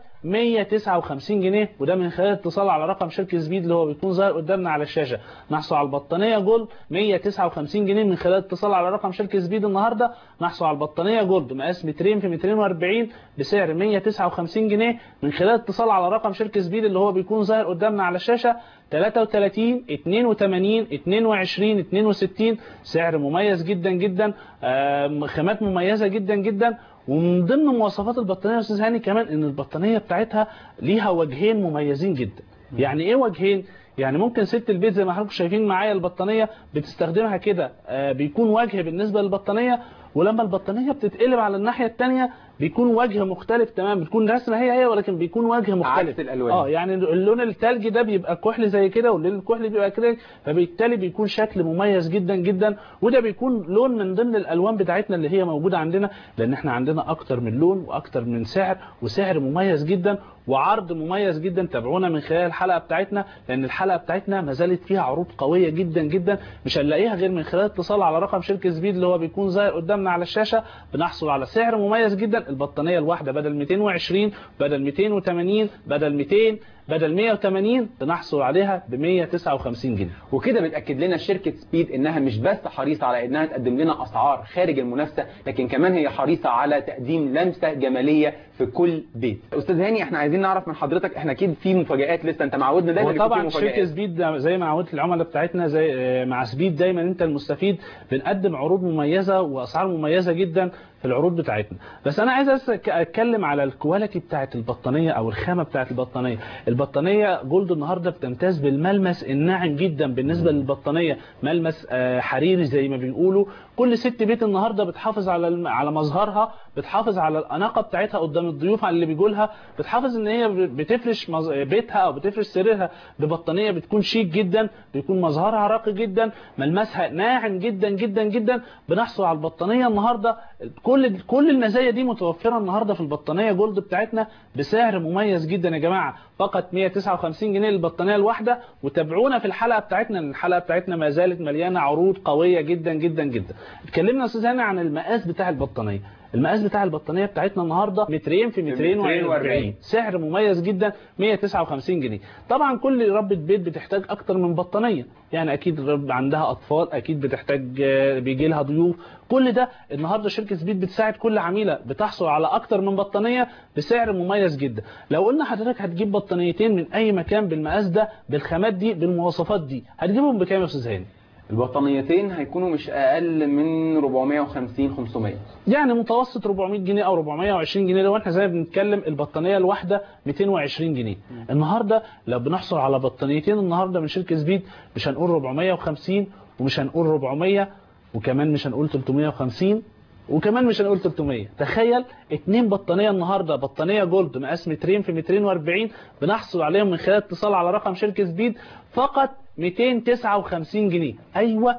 159 جنيه وده من خلال اتصال على رقم شركه سبيد اللي هو بيكون ظاهر قدامنا على الشاشه نحصل على البطانيه جولد 159 جنيه من خلال اتصال على رقم شركه سبيد النهارده نحصل على البطانيه جولد مقاس مترين في مترين و40 بسعر 159 جنيه من خلال اتصال على رقم شركه سبيد اللي هو بيكون ظاهر قدامنا على الشاشه 33 82 22 62 سعر مميز جدا جدا آم، خامات مميزه جدا جدا ومن ضمن مواصفات البطانيه يا استاذ هاني كمان ان البطانيه بتاعتها ليها وجهين مميزين جدا يعني ايه وجهين يعني ممكن ست البيت زي ما حضراتكم شايفين معايا البطانيه بتستخدمها كده آه، بيكون وجه بالنسبه للبطانيه ولما البطانيه بتتقلب على الناحيه الثانيه بيكون وجه مختلف تماما بتكون رسمه هي هي ولكن بيكون وجه مختلف عكس الألوان. اه يعني اللون الثلجي ده بيبقى كحل زي كده واللون الكحلي بيبقى كده فبالتالي بيكون شكل مميز جدا جدا وده بيكون لون من ضمن الالوان بتاعتنا اللي هي موجوده عندنا لان احنا عندنا اكتر من لون واكتر من سعر وسعر مميز جدا وعرض مميز جدا تابعونا من خلال الحلقه بتاعتنا لان الحلقه بتاعتنا ما زالت فيها عروض قويه جدا جدا مش هنلاقيها غير من خلال اتصال على رقم شركه سبيد اللي هو بيكون ظاهر قدامنا على الشاشه بنحصل على سعر مميز جدا البطانيه الواحده بدل 220 بدل 280 بدل 200 بدل 180 بنحصل عليها ب 159 جنيه وكده بتاكد لنا شركه سبيد انها مش بس حريصه على انها تقدم لنا اسعار خارج المنافسه لكن كمان هي حريصه على تقديم لمسه جماليه في كل بيت استاذ هاني احنا عايزين نعرف من حضرتك احنا اكيد في مفاجات لسه انت معودنا دايما يكون في وطبعا شركه مفاجآت. سبيد ده زي ما عودت العملاء بتاعتنا زي آه، مع سبيد دايما انت المستفيد بنقدم عروض مميزه واسعار مميزه جدا في العروض بتاعتنا بس انا عايز بس أك- اتكلم على الكواليتي بتاعت البطانيه او الخامه بتاعت البطانيه البطانيه جولد النهارده بتمتاز بالملمس الناعم جدا بالنسبه للبطانيه ملمس آه، حريري زي ما بنقوله كل ست بيت النهارده بتحافظ على الم- على مظهرها بتحافظ على الاناقه بتاعتها قدام الضيوف على اللي بيجوا لها بتحافظ ان هي بتفرش مز- بيتها او بتفرش سريرها ببطانيه بتكون شيك جدا بيكون مظهرها راقي جدا ملمسها ناعم جدا جدا جدا بنحصل على البطانيه النهارده كل كل المزايا دي متوفره النهارده في البطانيه جولد بتاعتنا بسعر مميز جدا يا جماعه فقط 159 جنيه للبطانيه الواحده وتابعونا في الحلقه بتاعتنا لأن الحلقه بتاعتنا ما زالت مليانه عروض قويه جدا جدا جدا اتكلمنا يا استاذ هاني عن المقاس بتاع البطانيه المقاس بتاع البطانيه بتاعتنا النهارده مترين في مترين مترين و40 وأربعين. سعر مميز جدا 159 جنيه طبعا كل ربة بيت بتحتاج اكتر من بطانيه يعني اكيد رب عندها اطفال اكيد بتحتاج آه، بيجي لها ضيوف كل ده النهارده شركه سبيت بتساعد كل عميله بتحصل على اكتر من بطانيه بسعر مميز جدا لو قلنا حضرتك هتجيب بطانيتين من اي مكان بالمقاس ده بالخامات دي بالمواصفات دي هتجيبهم بكام يا استاذ هاني البطانيتين هيكونوا مش اقل من 450 500 يعني متوسط 400 جنيه او 420 جنيه لو احنا زي ما بنتكلم البطانيه الواحده 220 جنيه النهارده لو بنحصل على بطانيتين النهارده من شركه سبيد مش هنقول 450 ومش هنقول 400 وكمان مش هنقول 350 وكمان مش هنقول 300 تخيل اتنين بطانيه النهارده بطانيه جولد مقاس مترين في مترين و40 بنحصل عليهم من خلال اتصال على رقم شركه سبيد فقط 259 جنيه ايوه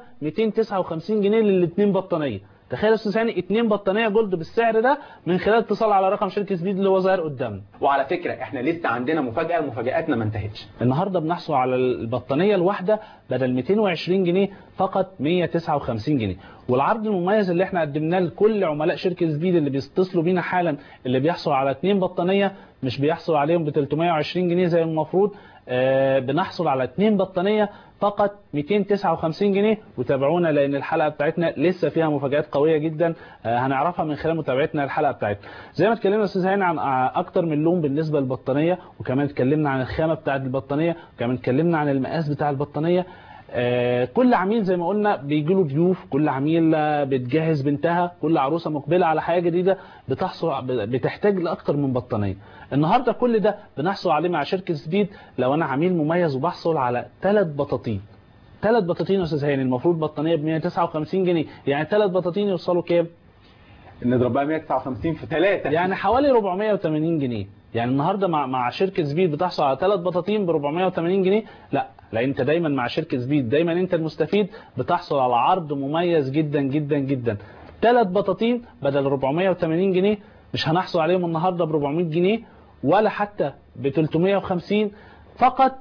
259 جنيه للاثنين بطانيه تخيل يا استاذ هاني اتنين بطانيه جولد بالسعر ده من خلال اتصال على رقم شركه سبيد اللي هو ظاهر قدامنا وعلى فكره احنا لسه عندنا مفاجاه مفاجاتنا ما انتهتش النهارده بنحصل على البطانيه الواحده بدل 220 جنيه فقط 159 جنيه والعرض المميز اللي احنا قدمناه لكل عملاء شركه سبيد اللي بيتصلوا بينا حالا اللي بيحصل على اتنين بطانيه مش بيحصل عليهم ب 320 جنيه زي المفروض آه بنحصل على اتنين بطانيه فقط 259 جنيه وتابعونا لان الحلقه بتاعتنا لسه فيها مفاجات قويه جدا آه هنعرفها من خلال متابعتنا للحلقه بتاعتنا زي ما اتكلمنا يا استاذ هاني عن آه، اكتر من لون بالنسبه للبطانيه وكمان اتكلمنا عن الخامه بتاعه البطانيه وكمان اتكلمنا عن المقاس بتاع البطانيه آه، كل عميل زي ما قلنا بيجي له ضيوف كل عميل آه، بتجهز بنتها كل عروسه مقبله على حاجه جديده بتحصل بتحتاج لاكتر من بطانيه النهارده كل ده بنحصل عليه مع شركه سبيد لو انا عميل مميز وبحصل على ثلاث بطاطين ثلاث بطاطين يا استاذ هاني المفروض بطانيه ب 159 جنيه يعني ثلاث بطاطين يوصلوا كام نضرب بقى 159 في 3 يعني حوالي 480 جنيه يعني النهارده مع مع شركه سبيد بتحصل على ثلاث بطاطين ب 480 جنيه لا لا انت دايما مع شركه سبيد دايما انت المستفيد بتحصل على عرض مميز جدا جدا جدا ثلاث بطاطين بدل 480 جنيه مش هنحصل عليهم النهارده ب 400 جنيه ولا حتى ب 350 فقط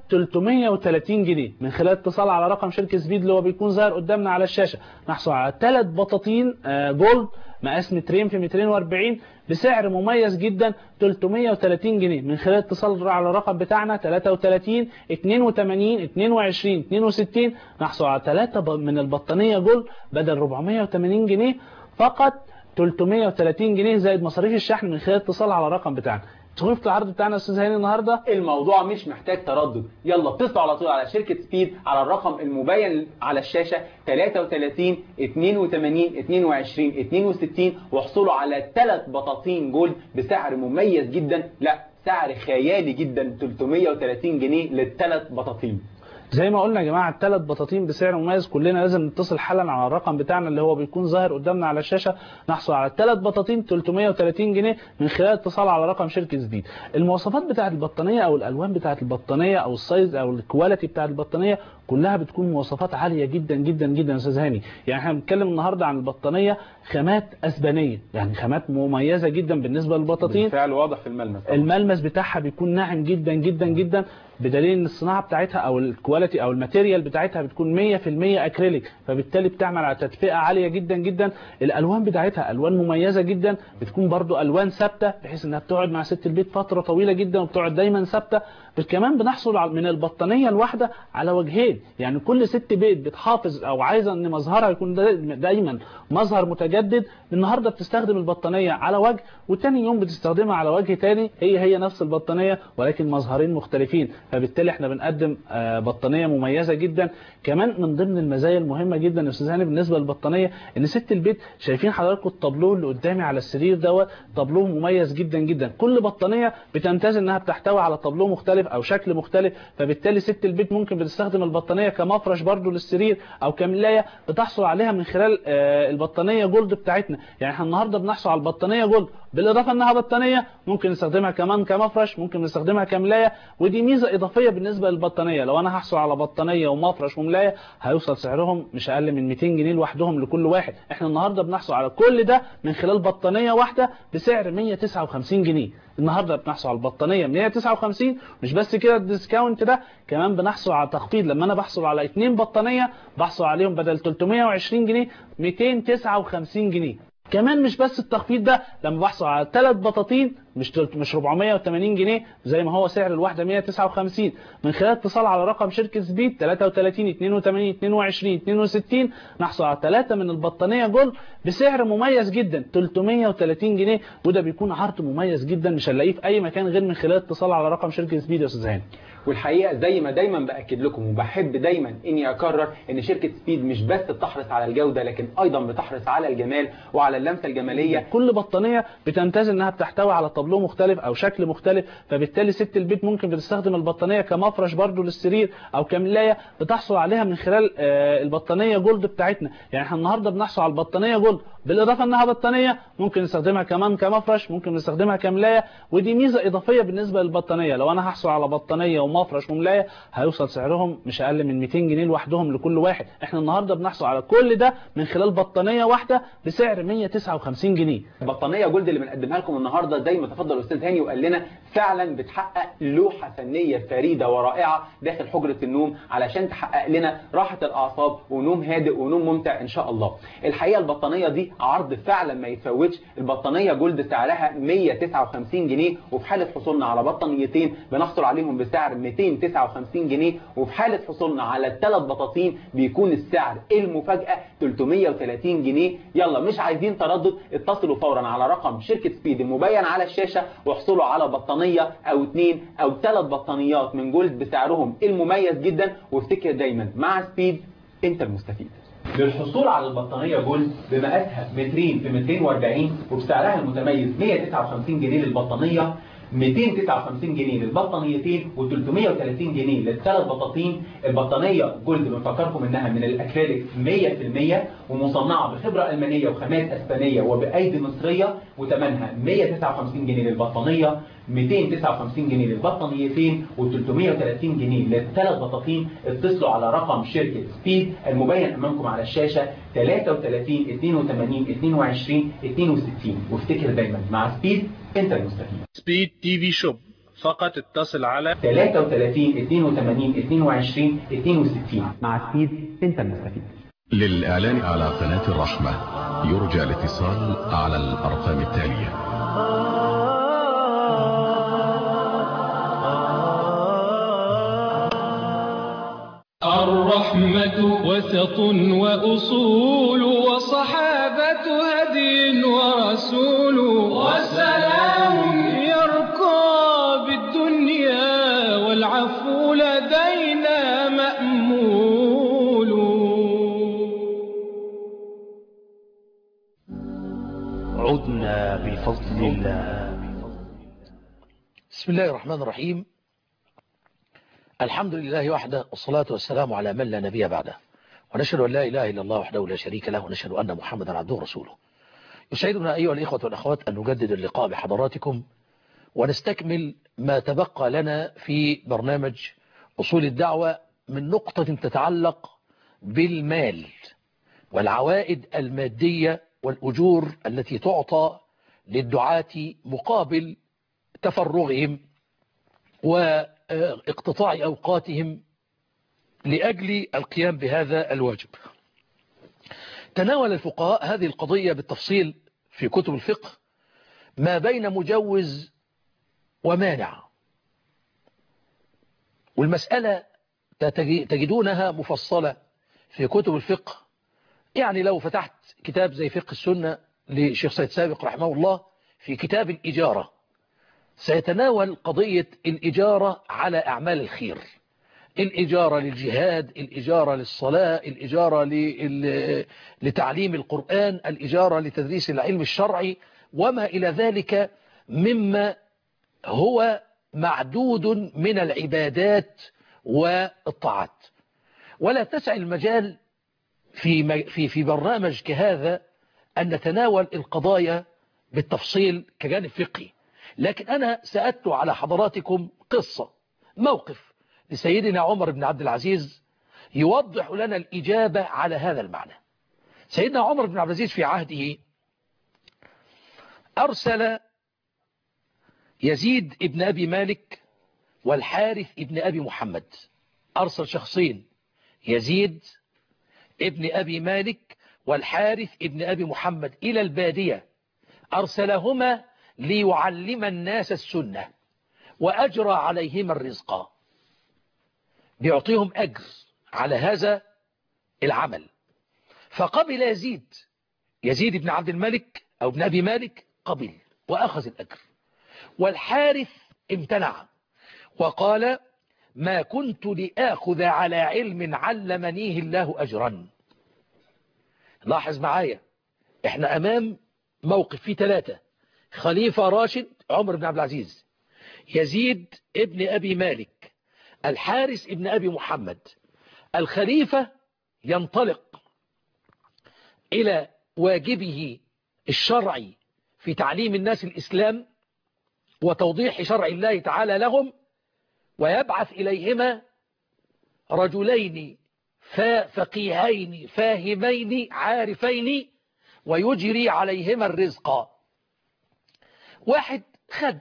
330 جنيه من خلال اتصال على رقم شركه سبيد اللي هو بيكون ظاهر قدامنا على الشاشه نحصل على ثلاث بطاطين آه، جولد مقاس مترين في مترين و40 بسعر مميز جدا 330 جنيه من خلال اتصال على الرقم بتاعنا 33 82 22 62 نحصل على ثلاثة من البطانية جولد بدل 480 جنيه فقط 330 جنيه زائد مصاريف الشحن من خلال اتصال على الرقم بتاعنا تخفت العرض بتاعنا يا استاذ هاني النهارده الموضوع مش محتاج تردد يلا اتصلوا على طول على شركة سبيد على الرقم المبين على الشاشة 33 82 22 62 واحصلوا على ثلاث بطاطين جولد بسعر مميز جدا لا سعر خيالي جدا 330 جنيه للثلاث بطاطين زي ما قلنا يا جماعه الثلاث بطاطين بسعر مميز كلنا لازم نتصل حالا على الرقم بتاعنا اللي هو بيكون ظاهر قدامنا على الشاشه نحصل على الثلاث بطاطين 330 جنيه من خلال اتصال على رقم شركه سبيد المواصفات بتاعه البطانيه او الالوان بتاعه البطانيه او السايز او الكواليتي بتاعه البطانيه كلها بتكون مواصفات عاليه جدا جدا جدا يا استاذ هاني يعني احنا بنتكلم النهارده عن البطانيه خامات اسبانيه يعني خامات مميزه جدا بالنسبه للبطاطين بالفعل واضح في الملمس طبعاً. الملمس بتاعها بيكون ناعم جدا جدا جدا بدليل ان الصناعه بتاعتها او الكواليتي او الماتيريال بتاعتها بتكون 100% اكريليك فبالتالي بتعمل على تدفئه عاليه جدا جدا الالوان بتاعتها الوان مميزه جدا بتكون برضو الوان ثابته بحيث انها بتقعد مع ست البيت فتره طويله جدا وبتقعد دايما ثابته كمان بنحصل على- من البطانيه الواحده على وجهين يعني كل ست بيت بتحافظ او عايزه ان مظهرها يكون دا- دايما مظهر متجدد النهارده بتستخدم البطانيه على وجه وتاني يوم بتستخدمها على وجه تاني هي هي نفس البطانيه ولكن مظهرين مختلفين فبالتالي احنا بنقدم آه، بطانيه مميزه جدا كمان من ضمن المزايا المهمه جدا يا استاذ هاني بالنسبه للبطانيه ان ست البيت شايفين حضراتكم الطابلوه اللي قدامي على السرير دوت طابلوه مميز جدا جدا كل بطانيه بتمتاز انها بتحتوي على طابلوه مختلف او شكل مختلف فبالتالي ست البيت ممكن بتستخدم البطانيه كمفرش برضو للسرير او كملايه بتحصل عليها من خلال آه، البطانيه جولد بتاعتنا يعني احنا النهارده بنحصل على البطانيه جولد بالاضافه انها بطانيه ممكن نستخدمها كمان كمفرش ممكن نستخدمها كملايه ودي ميزه اضافيه بالنسبه للبطانيه لو انا هحصل على بطانيه ومفرش وملايه هيوصل سعرهم مش اقل من 200 جنيه لوحدهم لكل واحد احنا النهارده بنحصل على كل ده من خلال بطانيه واحده بسعر 159 جنيه النهارده بنحصل على البطانيه 159 مش بس كده الديسكاونت ده كمان بنحصل على تخفيض لما انا بحصل على اتنين بطانيه بحصل عليهم بدل 320 جنيه 259 جنيه كمان مش بس التخفيض ده لما بحصل على ثلاث بطاطين مش تلت- مش 480 جنيه زي ما هو سعر الواحده 159 من خلال اتصال على رقم شركه سبيد 33 82 22 62 نحصل على ثلاثه من البطانيه جولد بسعر مميز جدا 330 جنيه وده بيكون عرض مميز جدا مش هنلاقيه في اي مكان غير من خلال اتصال على رقم شركه سبيد يا استاذ هاني والحقيقه زي ما دايما باكد لكم وبحب دايما اني اكرر ان شركه سبيد مش بس بتحرص على الجوده لكن ايضا بتحرص على الجمال وعلى اللمسه الجماليه كل بطانيه بتمتاز انها بتحتوي على طابلوه مختلف او شكل مختلف فبالتالي ست البيت ممكن بتستخدم البطانيه كمفرش برضو للسرير او كملايه بتحصل عليها من خلال آه، البطانيه جولد بتاعتنا يعني احنا النهارده بنحصل على البطانيه جولد بالاضافه انها بطانيه ممكن نستخدمها كمان كمفرش ممكن نستخدمها كملايه ودي ميزه اضافيه بالنسبه للبطانيه لو انا هحصل على بطانيه ومفرش وملايه هيوصل سعرهم مش اقل من 200 جنيه لوحدهم لكل واحد احنا النهارده بنحصل على كل ده من خلال بطانيه واحده بسعر 159 جنيه البطانيه جولد اللي بنقدمها لكم النهارده زي ما تفضل الاستاذ هاني وقال لنا فعلا بتحقق لوحه فنيه فريده ورائعه داخل حجره النوم علشان تحقق لنا راحه الاعصاب ونوم هادئ ونوم ممتع ان شاء الله الحقيقه البطانيه دي عرض فعلا ما يتفوتش البطانيه جولد سعرها 159 جنيه وفي حاله حصولنا على بطانيتين بنحصل عليهم بسعر 259 جنيه وفي حاله حصولنا على الثلاث بطاطين بيكون السعر المفاجاه 330 جنيه يلا مش عايزين تردد اتصلوا فورا على رقم شركه سبيد المبين على الشاشه واحصلوا على بطانيه او اثنين او ثلاث بطانيات من جولد بسعرهم المميز جدا وافتكر دايما مع سبيد انت المستفيد للحصول على البطانية جولد بمقاسها مترين في 240 وبسعرها المتميز 159 جنيه للبطانية 259 جنيه للبطانيتين و330 جنيه للثلاث بطاطين البطانية جولد بنفكركم انها من الاكريليك 100% ومصنعة بخبرة المانية وخامات اسبانية وبايدي مصرية وثمنها 159 جنيه للبطانية 259 جنيه للبطانيتين و330 جنيه للثلاث بطاطين اتصلوا على رقم شركة سبيد المبين امامكم على الشاشة 33 82 22 62 وافتكر دايما مع سبيد انت المستفيد سبيد تي في شوب فقط اتصل على 33 82 22 62 مع سبيد انت المستفيد للإعلان على قناة الرحمة يرجى الاتصال على الأرقام التالية الرحمة وسط وأصول وصحابة هدي ورسول وسلام يرقى بالدنيا والعفو لدينا مأمول عدنا بفضل الله بسم الله الرحمن الرحيم الحمد لله وحده والصلاة والسلام على من لا نبي بعده ونشهد أن لا إله إلا الله وحده لا شريك له ونشهد أن محمدا عبده ورسوله يسعدنا أيها الإخوة والأخوات أن نجدد اللقاء بحضراتكم ونستكمل ما تبقى لنا في برنامج أصول الدعوة من نقطة تتعلق بالمال والعوائد المادية والأجور التي تعطى للدعاة مقابل تفرغهم واقتطاع أوقاتهم لأجل القيام بهذا الواجب تناول الفقهاء هذه القضية بالتفصيل في كتب الفقه ما بين مجوز ومانع والمسألة تجدونها مفصلة في كتب الفقه يعني لو فتحت كتاب زي فقه السنة لشيخ سيد سابق رحمه الله في كتاب الإجارة سيتناول قضية الإجارة على أعمال الخير الإجارة للجهاد الإجارة للصلاة الإجارة لتعليم القرآن الإجارة لتدريس العلم الشرعي وما إلى ذلك مما هو معدود من العبادات والطاعات ولا تسع المجال في في في برنامج كهذا أن نتناول القضايا بالتفصيل كجانب فقهي لكن أنا سأدت على حضراتكم قصة موقف لسيدنا عمر بن عبد العزيز يوضح لنا الإجابة على هذا المعنى سيدنا عمر بن عبد العزيز في عهده أرسل يزيد ابن أبي مالك والحارث ابن أبي محمد أرسل شخصين يزيد ابن أبي مالك والحارث ابن أبي محمد إلى البادية أرسلهما ليعلم الناس السنة وأجرى عليهما الرزق بيعطيهم أجر على هذا العمل فقبل يزيد يزيد بن عبد الملك أو ابن أبي مالك قبل وأخذ الأجر والحارث امتنع وقال ما كنت لآخذ على علم علمنيه الله أجرا لاحظ معايا احنا أمام موقف فيه ثلاثة خليفة راشد عمر بن عبد العزيز يزيد ابن أبي مالك الحارس ابن أبي محمد الخليفة ينطلق إلى واجبه الشرعي في تعليم الناس الإسلام وتوضيح شرع الله تعالى لهم ويبعث إليهما رجلين فقيهين فاهمين عارفين ويجري عليهما الرزق واحد خد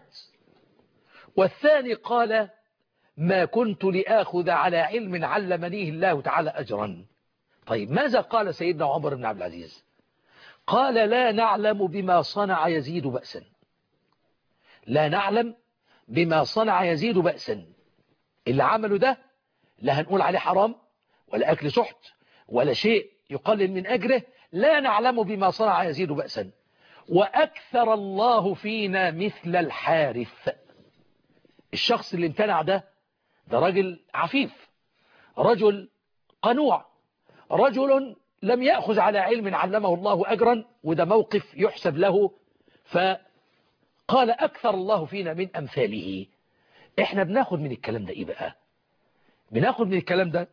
والثاني قال ما كنت لآخذ على علم علمنيه الله تعالى أجرا طيب ماذا قال سيدنا عمر بن عبد العزيز قال لا نعلم بما صنع يزيد بأسا لا نعلم بما صنع يزيد بأسا اللي عمله ده لا هنقول عليه حرام ولا أكل سحت ولا شيء يقلل من أجره لا نعلم بما صنع يزيد بأسا وأكثر الله فينا مثل الحارث الشخص اللي امتنع ده ده رجل عفيف رجل قنوع رجل لم يأخذ على علم علمه الله أجرا وده موقف يحسب له فقال أكثر الله فينا من أمثاله احنا بناخد من الكلام ده ايه بقى بناخد من الكلام ده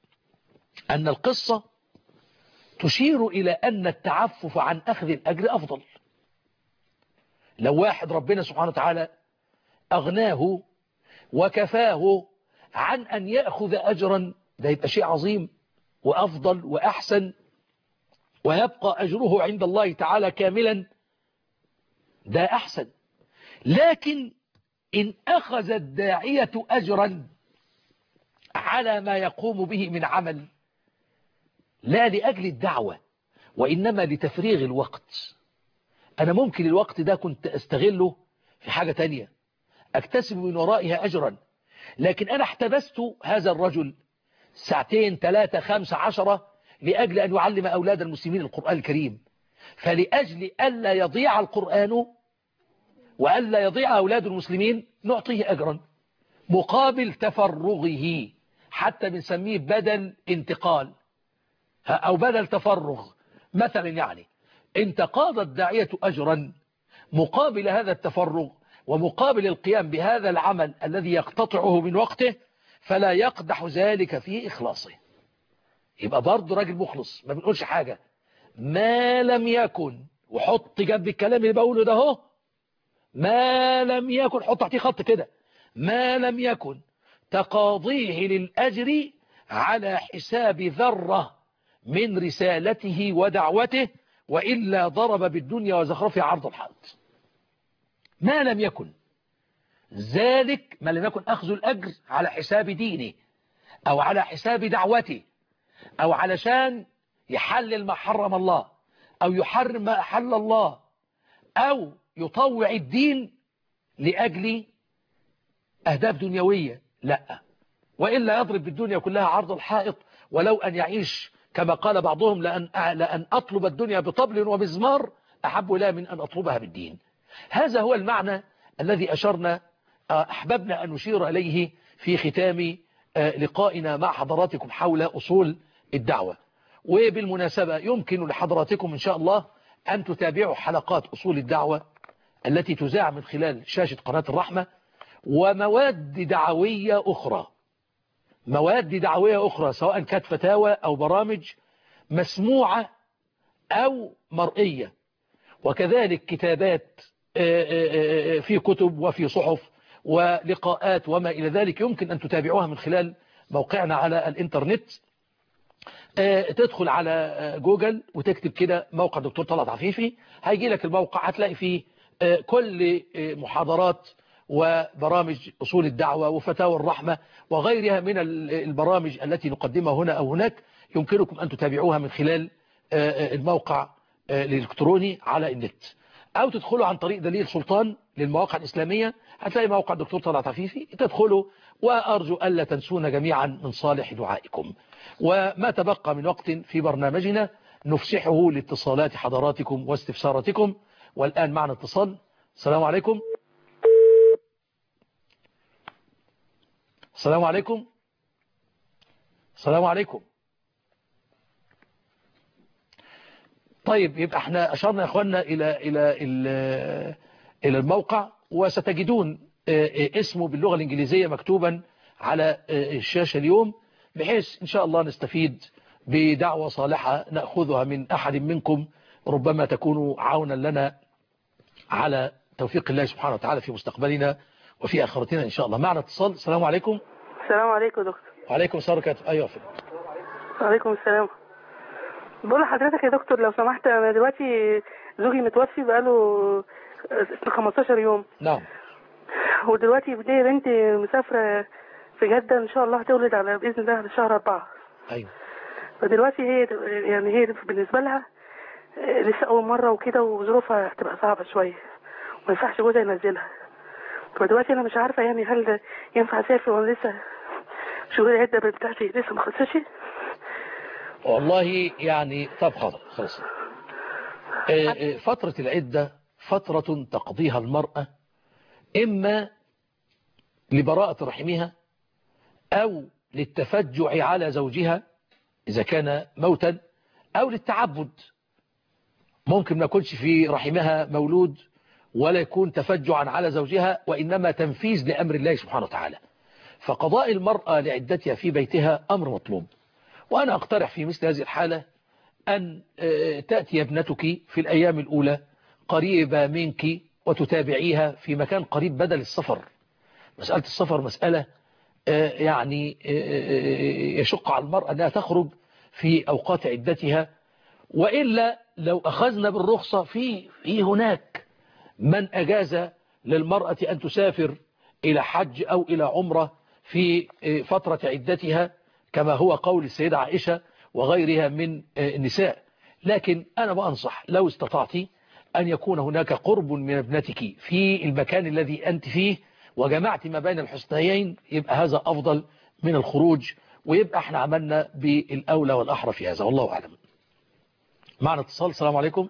أن القصة تشير إلى أن التعفف عن أخذ الأجر أفضل لو واحد ربنا سبحانه وتعالى أغناه وكفاه عن أن يأخذ أجرا ده يبقى شيء عظيم وأفضل وأحسن ويبقى أجره عند الله تعالى كاملا ده أحسن لكن إن أخذ الداعية أجرا على ما يقوم به من عمل لا لأجل الدعوة وإنما لتفريغ الوقت أنا ممكن الوقت ده كنت أستغله في حاجة تانية أكتسب من ورائها أجرا لكن أنا احتبست هذا الرجل ساعتين ثلاثة خمسة عشرة لأجل أن يعلم أولاد المسلمين القرآن الكريم فلأجل ألا يضيع القرآن وألا يضيع أولاد المسلمين نعطيه أجرا مقابل تفرغه حتى بنسميه بدل انتقال أو بدل تفرغ مثلا يعني انت قاض الداعية أجرا مقابل هذا التفرغ ومقابل القيام بهذا العمل الذي يقتطعه من وقته فلا يقدح ذلك في إخلاصه يبقى برضه راجل مخلص ما بنقولش حاجة ما لم يكن وحط جنب الكلام اللي بقوله ده هو ما لم يكن حط تحتيه خط كده ما لم يكن تقاضيه للأجر على حساب ذرة من رسالته ودعوته وإلا ضرب بالدنيا وزخرفها عرض الحائط ما لم يكن ذلك ما لم يكن أخذ الأجر على حساب دينه أو على حساب دعوته أو علشان يحلل ما حرم الله أو يحرم ما أحل الله أو يطوع الدين لأجل أهداف دنيوية لا وإلا يضرب بالدنيا كلها عرض الحائط ولو أن يعيش كما قال بعضهم لأن, لأن أطلب الدنيا بطبل ومزمار أحب إلى من أن أطلبها بالدين هذا هو المعنى الذي أشرنا أحببنا أن نشير إليه في ختام لقائنا مع حضراتكم حول أصول الدعوة وبالمناسبة يمكن لحضراتكم إن شاء الله أن تتابعوا حلقات أصول الدعوة التي تذاع من خلال شاشة قناة الرحمة ومواد دعوية أخرى مواد دعوية أخرى سواء كانت فتاوى أو برامج مسموعة أو مرئية وكذلك كتابات في كتب وفي صحف ولقاءات وما إلى ذلك يمكن أن تتابعوها من خلال موقعنا على الإنترنت تدخل على جوجل وتكتب كده موقع دكتور طلعت عفيفي هيجي لك الموقع هتلاقي فيه كل محاضرات وبرامج أصول الدعوة وفتاوى الرحمة وغيرها من البرامج التي نقدمها هنا أو هناك يمكنكم أن تتابعوها من خلال الموقع الإلكتروني على النت أو تدخلوا عن طريق دليل سلطان للمواقع الإسلامية هتلاقي موقع دكتور طلعت عفيفي تدخلوا وأرجو ألا تنسونا جميعا من صالح دعائكم وما تبقى من وقت في برنامجنا نفسحه لاتصالات حضراتكم واستفساراتكم والآن معنا اتصال السلام عليكم السلام عليكم السلام عليكم طيب يبقى احنا أشرنا يا اخوانا إلى, إلى, إلى, إلى الموقع وستجدون اسمه باللغة الإنجليزية مكتوبا على الشاشة اليوم بحيث إن شاء الله نستفيد بدعوة صالحة نأخذها من أحد منكم ربما تكون عونا لنا على توفيق الله سبحانه وتعالى في مستقبلنا وفي آخرتنا إن شاء الله معنا اتصال السلام عليكم السلام عليكم يا دكتور وعليكم السلام ورحمة أيوة فندم وعليكم السلام بقول لحضرتك يا دكتور لو سمحت أنا دلوقتي زوجي متوفي بقاله 15 يوم نعم ودلوقتي بدي بنتي مسافرة في جدة إن شاء الله هتولد على بإذن الله في شهر أربعة أيوة فدلوقتي هي يعني هي بالنسبة لها لسه أول مرة وكده وظروفها هتبقى صعبة شوية ما ينفعش جوزها ينزلها فدلوقتي أنا مش عارفة يعني هل ينفع أسافر ولا لسه شهور العدة بتاعتي لسه ما خلصتش والله يعني طب خلاص خلاص فترة العدة فترة تقضيها المرأة إما لبراءة رحمها أو للتفجع على زوجها إذا كان موتا أو للتعبد ممكن ما يكونش في رحمها مولود ولا يكون تفجعا على زوجها وإنما تنفيذ لأمر الله سبحانه وتعالى فقضاء المرأة لعدتها في بيتها أمر مطلوب وأنا أقترح في مثل هذه الحالة أن تأتي ابنتك في الأيام الأولى قريبة منك وتتابعيها في مكان قريب بدل السفر مسألة السفر مسألة يعني يشق على المرأة أنها تخرج في أوقات عدتها وإلا لو أخذنا بالرخصة في, في هناك من أجاز للمرأة أن تسافر إلى حج أو إلى عمرة في فترة عدتها كما هو قول السيدة عائشة وغيرها من النساء لكن أنا بأنصح لو استطعت أن يكون هناك قرب من ابنتك في المكان الذي أنت فيه وجمعت ما بين الحسنيين يبقى هذا أفضل من الخروج ويبقى احنا عملنا بالأولى والأحرى في هذا والله أعلم معنا اتصال السلام عليكم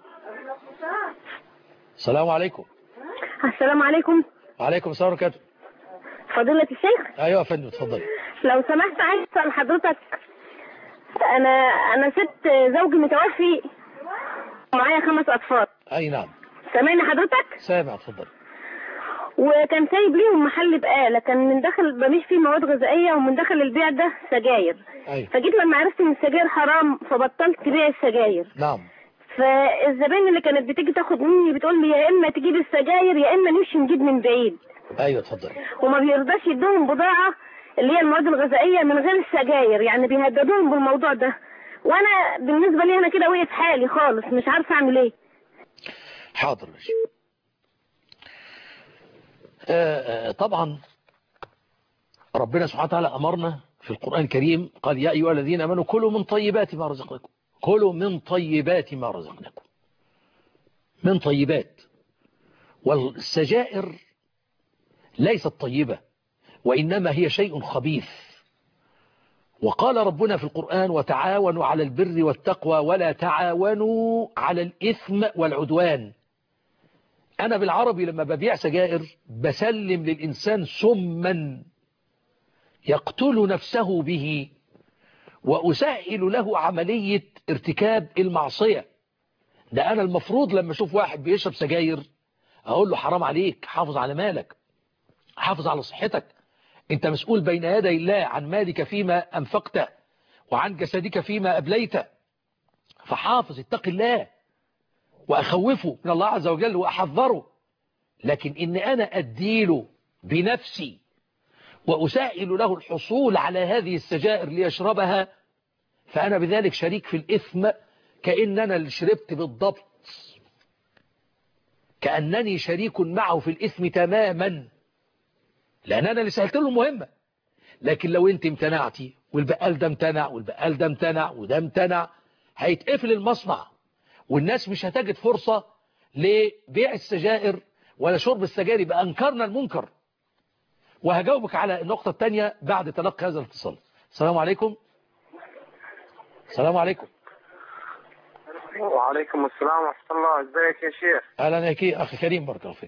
السلام عليكم السلام عليكم وعليكم السلام ورحمة الله فضيلة الشيخ ايوه يا فندم اتفضل لو سمحت عايز اسال حضرتك انا انا ست زوجي متوفي ومعايا خمس اطفال اي نعم سامعني حضرتك سامع اتفضل وكان سايب ليهم محل بقالة كان من داخل ببيع فيه مواد غذائية ومن داخل البيع ده سجاير ايوه فجيت لما عرفت ان السجاير حرام فبطلت بيع السجاير نعم فالزبائن اللي كانت بتيجي تاخد مني بتقول لي يا اما تجيب السجاير يا اما نمشي نجيب من بعيد ايوه اتفضل وما بيرضاش يدوهم بضاعة اللي هي المواد الغذائيه من غير السجاير يعني بيهددوهم بالموضوع ده وانا بالنسبه لي انا كده وقف حالي خالص مش عارفه اعمل ايه حاضر ماشي آه، آه، طبعا ربنا سبحانه وتعالى أمرنا في القرآن الكريم قال يا أيها الذين أمنوا كلوا من طيبات ما رزقناكم كلوا من طيبات ما رزقناكم من طيبات والسجائر ليست طيبة وإنما هي شيء خبيث وقال ربنا في القرآن وتعاونوا على البر والتقوى ولا تعاونوا على الإثم والعدوان أنا بالعربي لما ببيع سجائر بسلم للإنسان سما يقتل نفسه به وأسهل له عملية ارتكاب المعصية ده أنا المفروض لما أشوف واحد بيشرب سجاير أقول له حرام عليك حافظ على مالك حافظ على صحتك أنت مسؤول بين يدي الله عن مالك فيما أنفقته وعن جسدك فيما أبليته فحافظ اتق الله وأخوفه من الله عز وجل وأحذره لكن إن أنا أديله بنفسي وأسائل له الحصول على هذه السجائر ليشربها فأنا بذلك شريك في الإثم كأن أنا اللي شربت بالضبط كأنني شريك معه في الإثم تماما لأن أنا اللي سهلت له المهمة لكن لو أنت امتنعتي والبقال ده امتنع والبقال ده امتنع وده امتنع هيتقفل المصنع والناس مش هتجد فرصة لبيع السجائر ولا شرب السجائر يبقى أنكرنا المنكر وهجاوبك على النقطة الثانية بعد تلقي هذا الاتصال السلام عليكم السلام عليكم وعليكم السلام ورحمة الله ازيك يا شيخ أهلا يا كي أخي كريم بارك الله فيك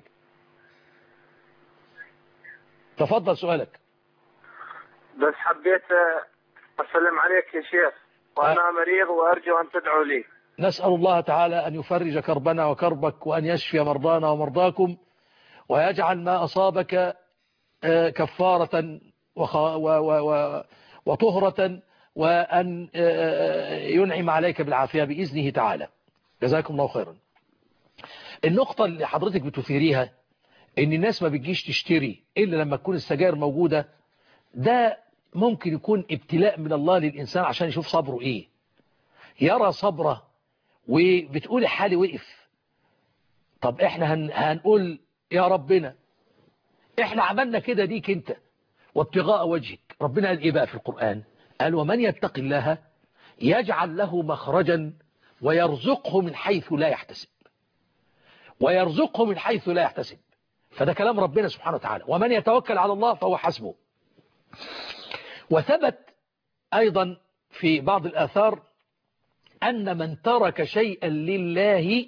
تفضل سؤالك بس حبيت أسلم عليك يا شيخ وأنا مريض وأرجو أن تدعو لي نسأل الله تعالى أن يفرج كربنا وكربك وأن يشفي مرضانا ومرضاكم ويجعل ما أصابك كفارة وخ... و... و... و... وطهرة وأن ينعم عليك بالعافية بإذنه تعالى جزاكم الله خيرا النقطة اللي حضرتك بتثيريها ان الناس ما بتجيش تشتري إلا لما تكون السجائر موجودة ده ممكن يكون ابتلاء من الله للإنسان عشان يشوف صبره إيه يرى صبره وبتقول حالي وقف طب احنا هن... هنقول يا ربنا احنا عملنا كده ديك انت وابتغاء وجهك ربنا قال ايه بقى في القرآن قال ومن يتق الله يجعل له مخرجا ويرزقه من حيث لا يحتسب ويرزقه من حيث لا يحتسب فده كلام ربنا سبحانه وتعالى ومن يتوكل على الله فهو حسبه وثبت أيضا في بعض الآثار أن من ترك شيئا لله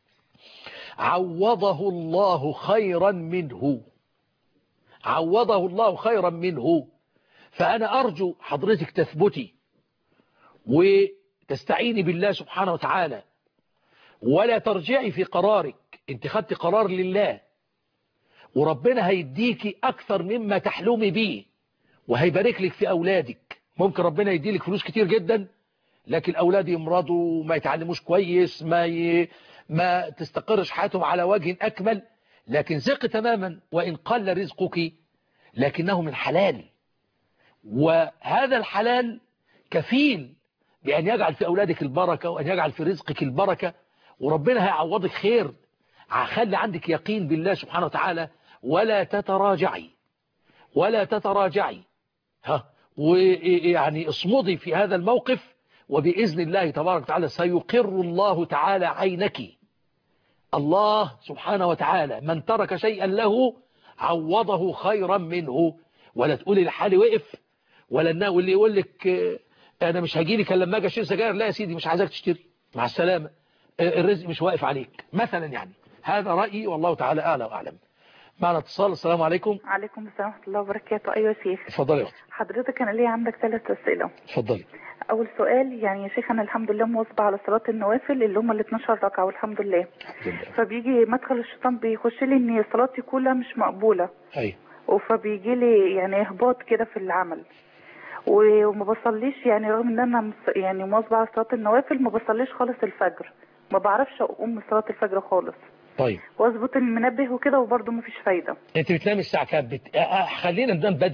عوضه الله خيرا منه عوضه الله خيرا منه فأنا أرجو حضرتك تثبتي وتستعيني بالله سبحانه وتعالى ولا ترجعي في قرارك انت خدت قرار لله وربنا هيديكي أكثر مما تحلمي به وهيبارك لك في أولادك ممكن ربنا يديلك فلوس كتير جدا لكن أولادي يمرضوا ما يتعلموش كويس ما ي... ما تستقرش حياتهم على وجه أكمل لكن ثق تماما وإن قل رزقك لكنه من حلال وهذا الحلال كفيل بأن يجعل في أولادك البركة وأن يجعل في رزقك البركة وربنا هيعوضك خير خلي عندك يقين بالله سبحانه وتعالى ولا تتراجعي ولا تتراجعي ها ويعني اصمدي في هذا الموقف وبإذن الله تبارك وتعالى سيقر الله تعالى عينك الله سبحانه وتعالى من ترك شيئا له عوضه خيرا منه ولا تقولي الحال وقف ولا النا واللي يقول لك انا مش هجي لك لما اجي اشتري سجاير لا يا سيدي مش عايزك تشتري مع السلامه الرزق مش واقف عليك مثلا يعني هذا رايي والله تعالى اعلى واعلم معنا اتصال السلام عليكم عليكم السلام ورحمه الله وبركاته ايوه يا شيخ اتفضلي يا اختي حضرتك انا ليا عندك ثلاث اسئله اتفضلي اول سؤال يعني يا شيخ انا الحمد لله مواظبه على صلاه النوافل اللي هم ال 12 ركعه والحمد لله فبيجي مدخل الشيطان بيخش لي ان صلاتي كلها مش مقبوله ايوه فبيجي لي يعني اهباط كده في العمل وما بصليش يعني رغم ان انا يعني مواظبه على صلاه النوافل ما بصليش خالص الفجر ما بعرفش اقوم من صلاه الفجر خالص طيب واظبط المنبه وكده وبرضه ما فيش فايده انت بتنامي الساعه كام بت... خلينا ننام بدري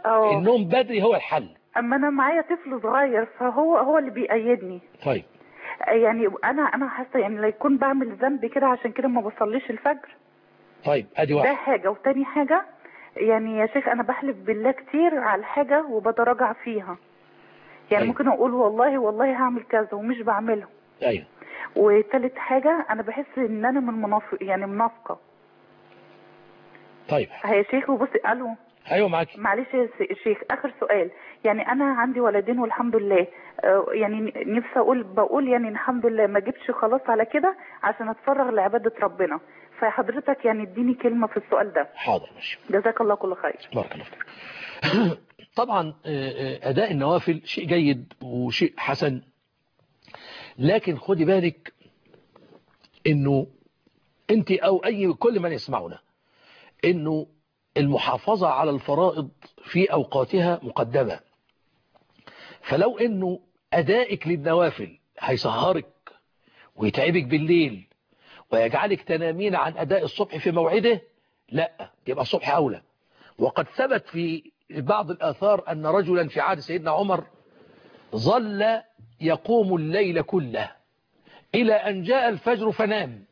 اه النوم بدري هو الحل اما انا معايا طفل صغير فهو هو اللي بيأيدني طيب يعني انا انا حاسه يعني لا يكون بعمل ذنب كده عشان كده ما بصليش الفجر طيب ادي ده واحد حاجه وتاني حاجه يعني يا شيخ انا بحلف بالله كتير على حاجه وبتراجع فيها يعني أيوة. ممكن اقول والله والله هعمل كذا ومش بعمله ايوه وتالت حاجه انا بحس ان انا من منافق يعني منافقه طيب يا شيخ وبصي الو ايوه معاكي معلش يا س- شيخ اخر سؤال يعني انا عندي ولدين والحمد لله آه، يعني ن- نفسي اقول بقول يعني الحمد لله ما جبتش خلاص على كده عشان اتفرغ لعباده ربنا فحضرتك يعني اديني كلمه في السؤال ده حاضر ماشي جزاك الله كل خير بارك الله فيك طبعا آه، آه، اداء النوافل شيء جيد وشيء حسن لكن خدي بالك انه انت او اي كل من يسمعنا انه المحافظة على الفرائض في اوقاتها مقدمة فلو انه ادائك للنوافل هيسهرك ويتعبك بالليل ويجعلك تنامين عن اداء الصبح في موعده لا يبقى الصبح اولى وقد ثبت في بعض الآثار أن رجلا في عهد سيدنا عمر ظل يقوم الليل كله إلى أن جاء الفجر فنام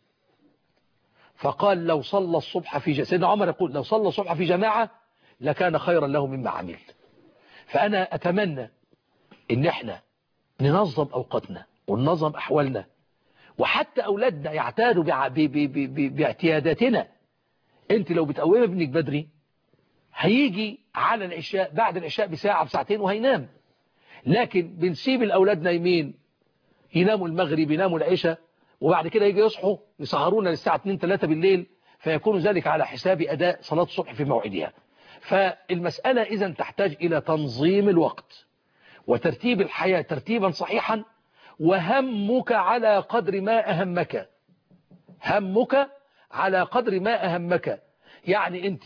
فقال لو صلى الصبح في جماعة سيدنا عمر يقول لو صلى الصبح في جماعة لكان خيرا له مما عمل فأنا أتمنى إن احنا ننظم أوقاتنا وننظم أحوالنا وحتى أولادنا يعتادوا بع- ب- ب- ب- ب- باعتياداتنا انت لو بتقوم ابنك بدري هيجي على العشاء بعد العشاء بساعة بساعتين وهينام لكن بنسيب الأولاد نايمين يناموا المغرب يناموا العشاء وبعد كده يجي يصحوا يسهرونا للساعة 2 3 بالليل فيكون ذلك على حساب أداء صلاة الصبح في موعدها فالمسألة إذا تحتاج إلى تنظيم الوقت وترتيب الحياة ترتيبا صحيحا وهمك على قدر ما أهمك همك على قدر ما أهمك يعني أنت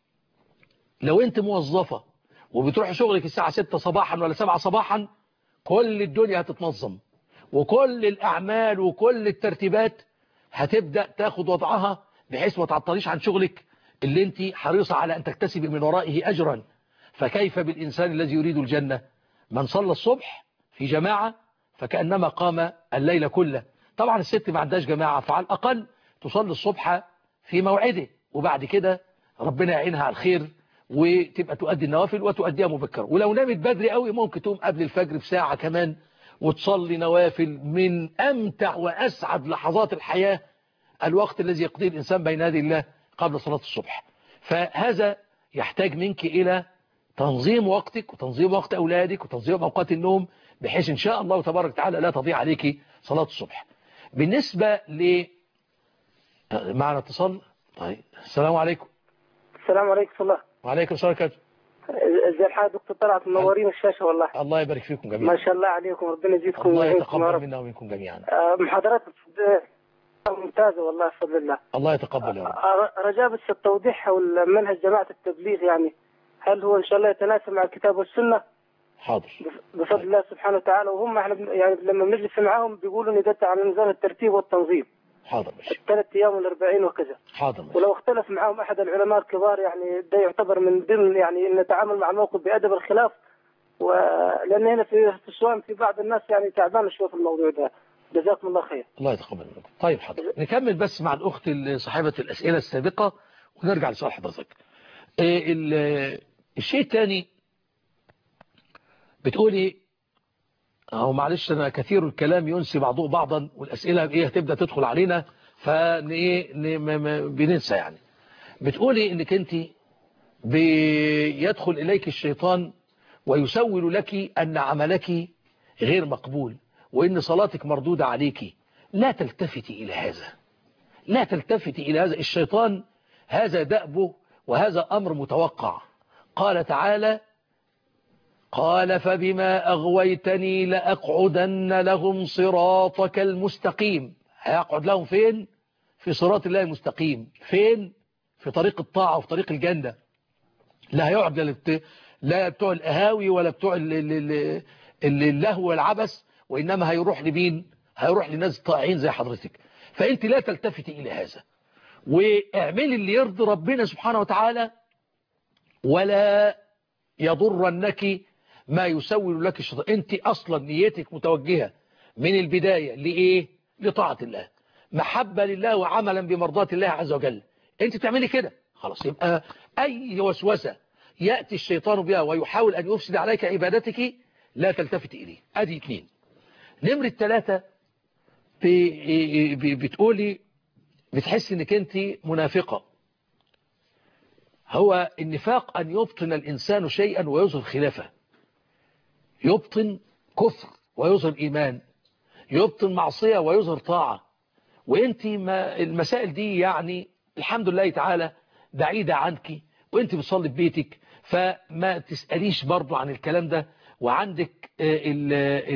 لو أنت موظفة وبتروح شغلك الساعة 6 صباحا ولا 7 صباحا كل الدنيا هتتنظم وكل الأعمال وكل الترتيبات هتبدأ تاخد وضعها بحيث ما تعطليش عن شغلك اللي انت حريصة على أن تكتسبي من ورائه أجرا فكيف بالإنسان الذي يريد الجنة من صلى الصبح في جماعة فكأنما قام الليل كله طبعا الست ما عندهاش جماعة فعلى الأقل تصلي الصبح في موعده وبعد كده ربنا يعينها على الخير وتبقى تؤدي النوافل وتؤديها مبكرا ولو نامت بدري قوي ممكن تقوم قبل الفجر بساعة كمان وتصلي نوافل من أمتع وأسعد لحظات الحياة الوقت الذي يقضيه الإنسان بين يدي الله قبل صلاة الصبح فهذا يحتاج منك إلى تنظيم وقتك وتنظيم وقت أولادك وتنظيم أوقات النوم بحيث إن شاء الله تبارك وتعالى لا تضيع عليك صلاة الصبح بالنسبة ل معنا اتصال طيب السلام عليكم السلام عليكم ورحمة الله وعليكم السلام عليكم ازي الحال دكتور طلعت منورين الشاشة والله الله يبارك فيكم جميعا ما شاء الله عليكم ربنا يزيدكم الله ويعينكم يا يتقبل رب منا ومنكم جميعا آه، محاضرات ممتازة والله بفضل الله الله يتقبل يا رب آه، رجاء بس التوضيح حول منهج جماعة التبليغ يعني هل هو ان شاء الله يتناسب مع الكتاب والسنة حاضر بفضل الله سبحانه وتعالى وهم احنا بن- يعني لما بنجلس معاهم بيقولوا ان ده على نظام الترتيب والتنظيم حاضر ماشي الثلاث ايام والاربعين وكذا حاضر ماشي. ولو اختلف معهم احد العلماء الكبار يعني ده يعتبر من ضمن يعني ان نتعامل مع الموقف بادب الخلاف ولان هنا في في السودان في بعض الناس يعني تعبان شويه في الموضوع ده جزاكم الله خير الله يتقبل منكم طيب حاضر نكمل بس مع الأخت اللي صاحبة الأسئلة السابقة ونرجع لسؤال حضرتك إيه ال- الشيء الثاني بتقولي أو معلش أنا كثير الكلام ينسي بعضه بعضا والأسئلة إيه هتبدأ تدخل علينا فإيه بننسى يعني بتقولي إنك أنت بيدخل إليك الشيطان ويسول لك أن عملك غير مقبول وإن صلاتك مردودة عليك لا تلتفتي إلى هذا لا تلتفتي إلى هذا الشيطان هذا دأبه وهذا أمر متوقع قال تعالى قال فبما أغويتني لأقعدن لهم صراطك المستقيم هيقعد لهم فين في صراط الله المستقيم فين في طريق الطاعة وفي طريق الجنة لا هيقعد لا للت- لا بتوع القهاوي ولا بتوع ال- ال- ال- ال- اللهو والعبث وإنما هيروح لمين هيروح لناس طائعين زي حضرتك فأنت لا تلتفتي إلى هذا واعملي اللي يرضي ربنا سبحانه وتعالى ولا يضرنك ما يسول لك الشيطان انت اصلا نيتك متوجهة من البداية لإيه لطاعة الله محبة لله وعملا بمرضاة الله عز وجل انت بتعملي كده خلاص يبقى اي وسوسة يأتي الشيطان بها ويحاول ان يفسد عليك عبادتك لا تلتفت اليه ادي اتنين نمرة ثلاثة بتقولي بتحس انك انت منافقة هو النفاق ان يبطن الانسان شيئا ويظهر خلافه يبطن كفر ويظهر ايمان يبطن معصية ويظهر طاعة وانت ما المسائل دي يعني الحمد لله تعالى بعيدة عنك وانت بتصلي في بيتك فما تسأليش برضو عن الكلام ده وعندك ال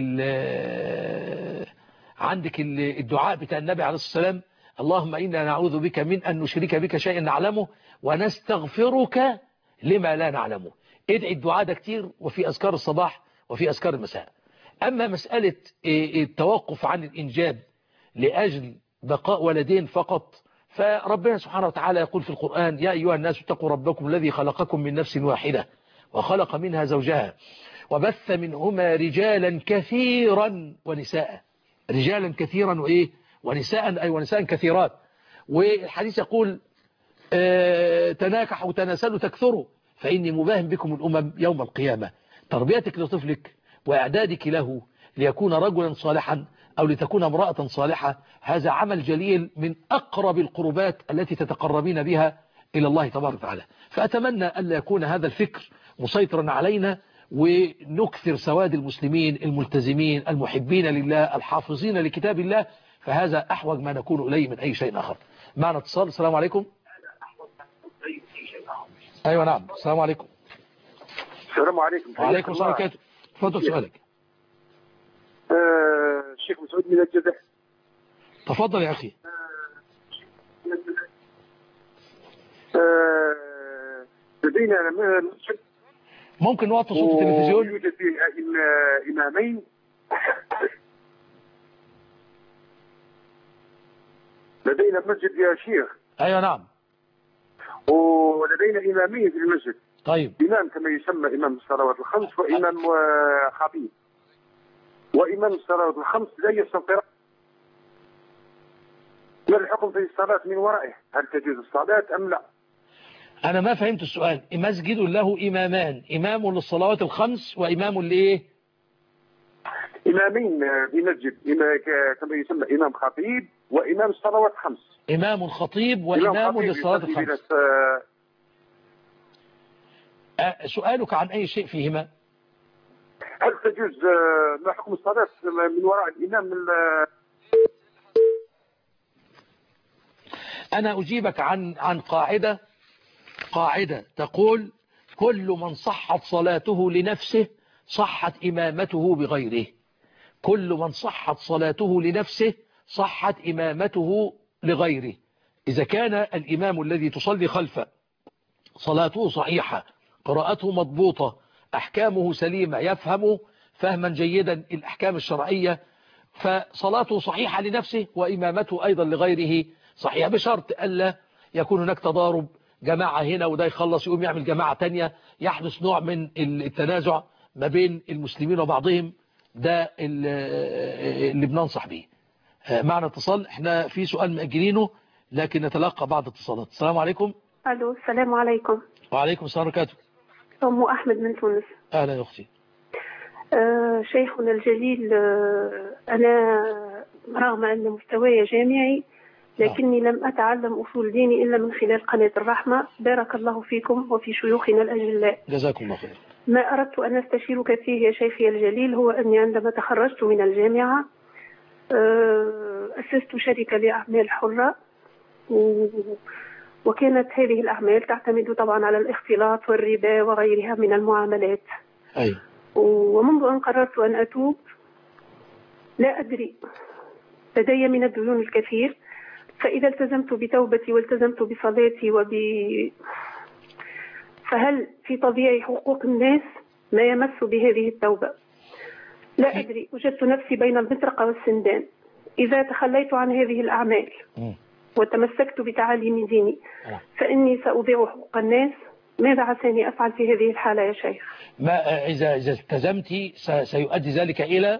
ال عندك الدعاء بتاع النبي عليه الصلاة والسلام اللهم إنا نعوذ بك من أن نشرك بك شيئا نعلمه ونستغفرك لما لا نعلمه ادعي الدعاء ده كتير وفي أذكار الصباح وفي أذكار المساء أما مسألة التوقف عن الإنجاب لأجل بقاء ولدين فقط فربنا سبحانه وتعالى يقول في القرآن يا أيها الناس اتقوا ربكم الذي خلقكم من نفس واحدة وخلق منها زوجها وبث منهما رجالا كثيرا ونساء رجالا كثيرا وإيه ونساء أي ونساء كثيرات والحديث يقول اه تناكحوا تناسلوا تكثروا فإني مباهم بكم الأمم يوم القيامة تربيتك لطفلك وإعدادك له ليكون رجلا صالحا أو لتكون امرأة صالحة هذا عمل جليل من أقرب القربات التي تتقربين بها إلى الله تبارك وتعالى فأتمنى ألا يكون هذا الفكر مسيطرا علينا ونكثر سواد المسلمين الملتزمين المحبين لله الحافظين لكتاب الله فهذا أحوج ما نكون إليه من أي شيء آخر معنا اتصال السلام عليكم أيوة نعم السلام عليكم السلام عليكم وعليكم السلام عليكم تفضل سؤالك آه الشيخ مسعود من الجزائر تفضل يا أخي آه لدينا مسجد ممكن نوطي صوت التلفزيون يوجد فيه إمامين لدينا مسجد يا شيخ أيوة نعم ولدينا إمامين في المسجد طيب إمام كما يسمى إمام الصلوات الخمس وإمام خطيب وإمام الصلوات الخمس لا يستطيع ما الحكم في الصلاة من ورائه هل تجوز الصلاة أم لا أنا ما فهمت السؤال مسجد له إمامان إمام للصلوات الخمس وإمام لإيه إمامين في مسجد كما يسمى إمام خطيب وإمام الصلوات الخمس إمام خطيب وإمام للصلوات الخمس أه سؤالك عن أي شيء فيهما هل تجوز ما حكم الصلاة من وراء الإمام من أنا أجيبك عن عن قاعدة قاعدة تقول كل من صحت صلاته لنفسه صحت إمامته بغيره كل من صحت صلاته لنفسه صحت إمامته لغيره إذا كان الإمام الذي تصلي خلفه صلاته صحيحة قراءته مضبوطة أحكامه سليمة يفهم فهما جيدا الأحكام الشرعية فصلاته صحيحة لنفسه وإمامته أيضا لغيره صحيحة بشرط ألا يكون هناك تضارب جماعة هنا وده يخلص يقوم يعمل جماعة تانية يحدث نوع من التنازع ما بين المسلمين وبعضهم ده اللي بننصح به معنا اتصال احنا في سؤال مأجلينه لكن نتلقى بعض اتصالات السلام عليكم الو السلام عليكم وعليكم السلام ورحمة ام احمد من تونس اهلا يا اختي آه شيخنا الجليل آه انا رغم ان مستواي جامعي لكني لم أتعلم أصول ديني إلا من خلال قناة الرحمة بارك الله فيكم وفي شيوخنا الأجلاء جزاكم الله خير ما أردت أن أستشيرك فيه يا شيخي الجليل هو أني عندما تخرجت من الجامعة أسست شركة لأعمال حرة وكانت هذه الأعمال تعتمد طبعا على الاختلاط والربا وغيرها من المعاملات أي. ومنذ أن قررت أن أتوب لا أدري لدي من الديون الكثير فإذا التزمت بتوبتي والتزمت بصلاتي وب فهل في طبيعي حقوق الناس ما يمس بهذه التوبة لا أدري وجدت نفسي بين المطرقة والسندان إذا تخليت عن هذه الأعمال وتمسكت بتعاليم ديني فإني سأضيع حقوق الناس ماذا عساني أفعل في هذه الحالة يا شيخ ما إذا إذا التزمت س- سيؤدي ذلك إلى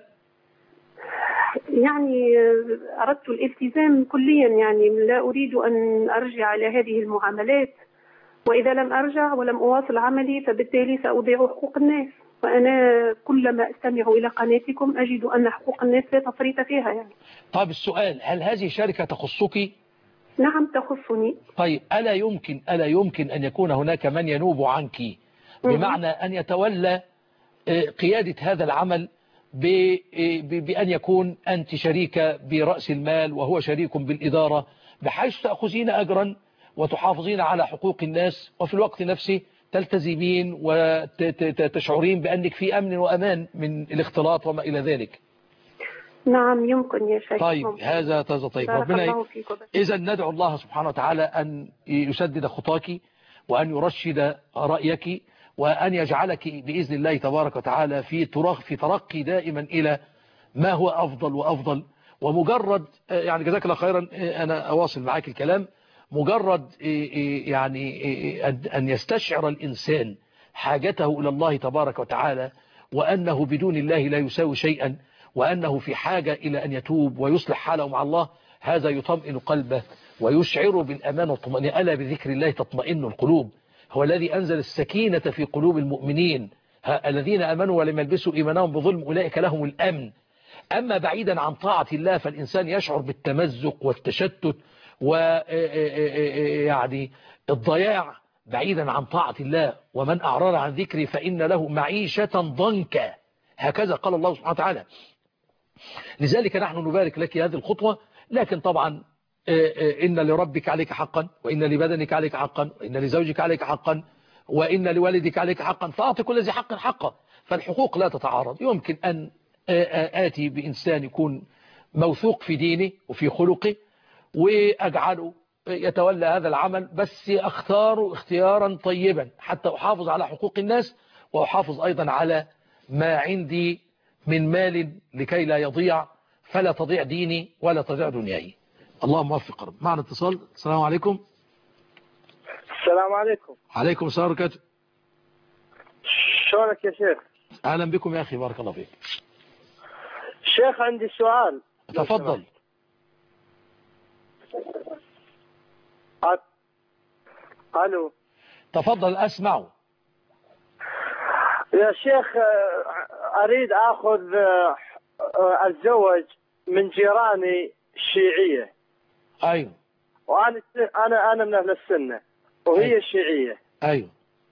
يعني أردت الالتزام كليا يعني لا أريد أن أرجع إلى هذه المعاملات وإذا لم أرجع ولم أواصل عملي فبالتالي سأضيع حقوق الناس وأنا كلما أستمع إلى قناتكم أجد أن حقوق الناس لا تفريط فيها يعني طيب السؤال هل هذه شركة تخصك نعم تخصني طيب ألا يمكن ألا يمكن أن يكون هناك من ينوب عنك بمعنى أن يتولى آه، قيادة هذا العمل ب- آه، ب- بأن يكون أنت شريكة برأس المال وهو شريك بالإدارة بحيث تأخذين أجرا وتحافظين على حقوق الناس وفي الوقت نفسه تلتزمين وتشعرين بأنك في أمن وأمان من الاختلاط وما إلى ذلك نعم يمكن يا شيخ طيب ممكن. هذا تز- طيب بارك ربنا الله ي- فيك وبارك. إذا ندعو الله سبحانه وتعالى أن يسدد خطاك وأن يرشد رأيك وأن يجعلك بإذن الله تبارك وتعالى في ترق في ترقي دائما إلى ما هو أفضل وأفضل ومجرد آه، يعني جزاك الله خيرا آه، أنا أواصل معاك الكلام مجرد آه، آه، يعني آه، أن- أن يستشعر الإنسان حاجته إلى الله تبارك وتعالى وأنه بدون الله لا يساوي شيئا وأنه في حاجة إلى أن يتوب ويصلح حاله مع الله هذا يطمئن قلبه ويشعر بالأمان والطمأنينة ألا بذكر الله تطمئن القلوب هو الذي أنزل السكينة في قلوب المؤمنين ها- الذين أمنوا ولم يلبسوا إيمانهم بظلم أولئك لهم الأمن أما بعيدا عن طاعة الله فالإنسان يشعر بالتمزق والتشتت ويعني الضياع بعيدا عن طاعة الله ومن أعرض عن ذكري فإن له معيشة ضنكا هكذا قال الله سبحانه وتعالى لذلك نحن نبارك لك هذه الخطوة لكن طبعا آه، آه، إن لربك عليك حقا وإن لبدنك عليك حقا وإن لزوجك عليك حقا وإن لوالدك عليك حقا فأعطي كل ذي حق حقه فالحقوق لا تتعارض يمكن أن آه، آه، آتي بإنسان يكون موثوق في دينه وفي خلقه وأجعله يتولى هذا العمل بس أختاره اختيارا طيبا حتى أحافظ على حقوق الناس وأحافظ أيضا على ما عندي من مال لكي لا يضيع فلا تضيع ديني ولا تضيع دنياي اللهم وفق رب معنا اتصال السلام عليكم السلام عليكم عليكم السلام ورحمة الله شلونك يا شيخ أهلا بكم يا أخي بارك الله فيك شيخ عندي سؤال تفضل الو تفضل أسمع يا شيخ آه، اريد اخذ آه، آه، اتزوج من جيراني الشيعيه أيوه وانا انا انا من اهل السنه وهي شيعيه أيوه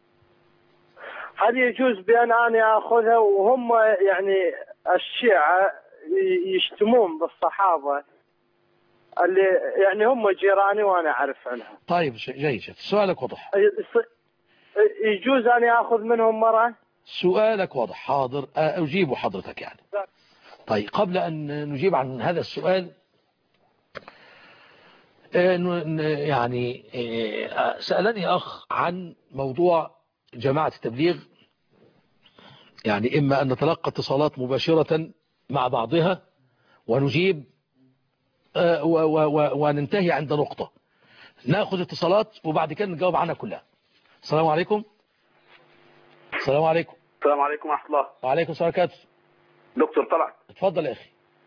هل يجوز بان انا اخذها وهم يعني الشيعه ي- يشتمون بالصحابه اللي يعني هم جيراني وانا اعرف عنهم طيب شيء جيد جيد. سؤالك واضح يص- يجوز اني اخذ منهم مره سؤالك واضح حاضر أجيب حضرتك يعني طيب قبل أن نجيب عن هذا السؤال آه، ن- ن- يعني آه، سألني أخ عن موضوع جماعة التبليغ يعني إما أن نتلقى اتصالات مباشرة مع بعضها ونجيب آه، و- و- و- وننتهي عند نقطة ناخذ اتصالات وبعد كده نجاوب عنها كلها السلام عليكم السلام عليكم السلام عليكم ورحمة الله وعليكم السلام ورحمة الله دكتور طلعت اتفضل يا أخي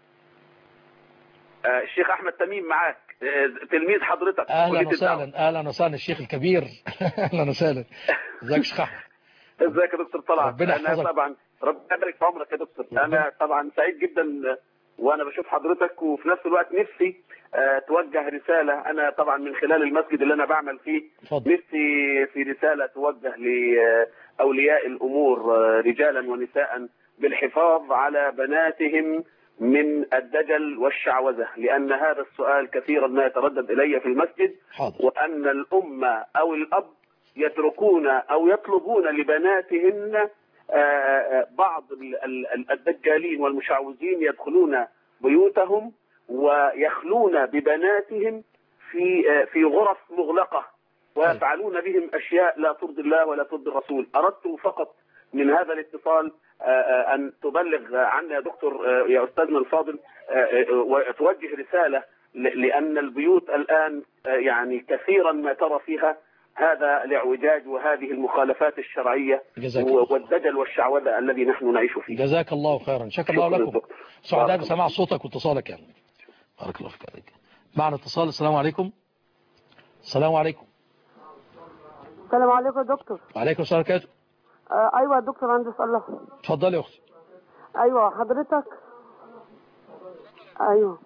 آه، الشيخ أحمد تميم معاك آه، تلميذ حضرتك اهلا كلية الدعوة. وسهلا اهلا وسهلا الشيخ الكبير اهلا وسهلا ازيك يا شيخ احمد ازيك يا دكتور طلعت ربنا انا يحفظك. طبعا ربنا يبارك في عمرك يا دكتور انا طبعا سعيد جدا وانا بشوف حضرتك وفي نفس الوقت نفسي آه، توجه رسالة انا طبعا من خلال المسجد اللي انا بعمل فيه اتفضل. نفسي في رسالة توجه لأولياء الأمور آه، رجالا ونساء بالحفاظ على بناتهم من الدجل والشعوذة لأن هذا السؤال كثيرا ما يتردد إلي في المسجد حاضر. وأن الأمة أو الأب يتركون أو يطلبون لبناتهن آه، آه، بعض ال- ال- ال- الدجالين والمشعوذين يدخلون بيوتهم ويخلون ببناتهم في آه، في غرف مغلقة ويفعلون بهم أشياء لا ترضي الله ولا ترضي الرسول أردت فقط من هذا الاتصال آه، آه، أن تبلغ عنا يا دكتور آه، يا أستاذنا الفاضل آه، آه، وتوجه رسالة ل- لأن البيوت الآن آه، يعني كثيرا ما ترى فيها هذا الاعوجاج وهذه المخالفات الشرعية جزاك و- والدجل والشعوذة الذي نحن نعيش فيه جزاك الله خيرا شكر الله شكرا لكم دكتور. سعداء بارك بسماع صوتك واتصالك يعني بارك الله فيك عليك معنا اتصال السلام عليكم السلام عليكم السلام عليكم يا دكتور وعليكم السلام ورحمة الله آه ايوه يا دكتور عندي سؤال اتفضلي يا اختي ايوه حضرتك ايوه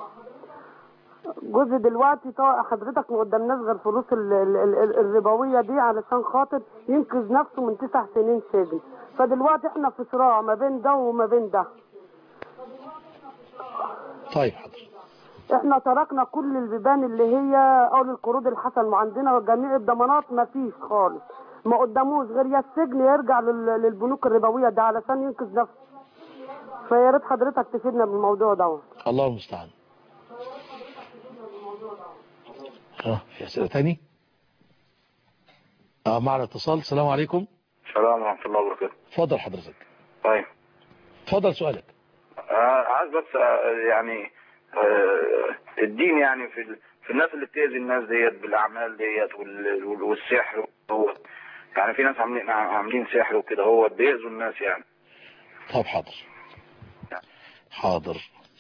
جوزي دلوقتي طا- حضرتك ما قدامناش غير فلوس ال- ال- ال- الربويه دي علشان خاطر ينقذ نفسه من تسع سنين سجن فدلوقتي احنا في صراع ما بين ده وما بين ده طيب حاضر احنا تركنا كل البيبان اللي هي اول القروض الحسن وعندنا جميع الضمانات ما فيش خالص ما قداموش غير يا السجن يرجع لل- للبنوك الربويه ده علشان ينقذ نفسه فيا ريت حضرتك تفيدنا بالموضوع دوت الله المستعان اه في اسئله تاني اه معنا اتصال السلام عليكم السلام ورحمة الله وبركاته اتفضل حضرتك طيب اتفضل سؤالك آه، عايز بس آه، يعني آه، الدين يعني في ال- في الناس اللي بتأذي الناس ديت بالأعمال ديت وال- وال- والسحر هو يعني في ناس عاملين عاملين سحر وكده هو بيأذوا الناس يعني طب حاضر حاضر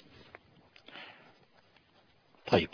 طيب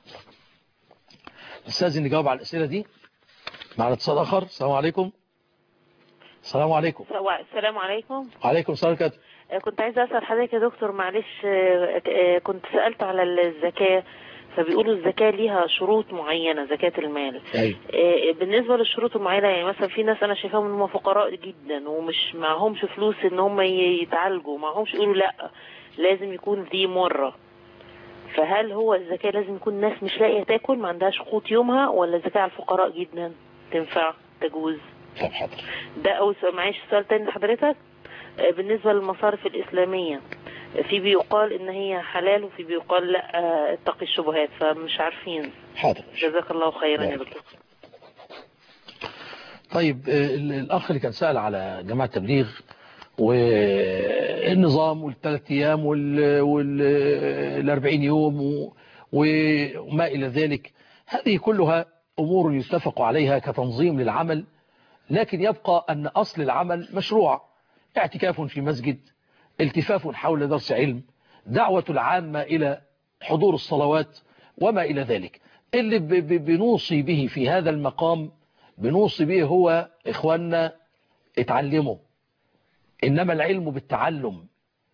استاذن نجاوب على الاسئله دي معنا اتصال اخر السلام عليكم السلام عليكم السلام عليكم وعليكم السلام ورحمه الله آه، كنت عايزة أسأل حضرتك يا دكتور معلش آه، آه، كنت سألت على الزكاة فبيقولوا الزكاة ليها شروط معينة زكاة المال ايوه آه، بالنسبة للشروط المعينة يعني مثلا في ناس أنا شايفاهم إن هم فقراء جدا ومش معهمش فلوس إن هم ي- يتعالجوا معهمش يقولوا لأ لازم يكون ذي مرة فهل هو الزكاة لازم يكون ناس مش لاقية تاكل ما عندهاش قوت يومها ولا الزكاة على الفقراء جدا تنفع تجوز طب حاضر ده أول سؤال معيش سؤال تاني لحضرتك آه، بالنسبة للمصارف الإسلامية آه، في بيقال إن هي حلال وفي بيقال لا آه، اتقي الشبهات فمش عارفين حاضر جزاك الله خيرا يا دكتور طيب آه، ال- الاخ اللي كان سال على جماعه التبليغ والنظام والثلاث ايام وال 40 يوم و- وما الى ذلك هذه كلها امور يتفق عليها كتنظيم للعمل لكن يبقى ان اصل العمل مشروع اعتكاف في مسجد التفاف حول درس علم دعوة العامة إلى حضور الصلوات وما إلى ذلك اللي ب- ب- بنوصي به في هذا المقام بنوصي به هو إخواننا اتعلموا إنما العلم بالتعلم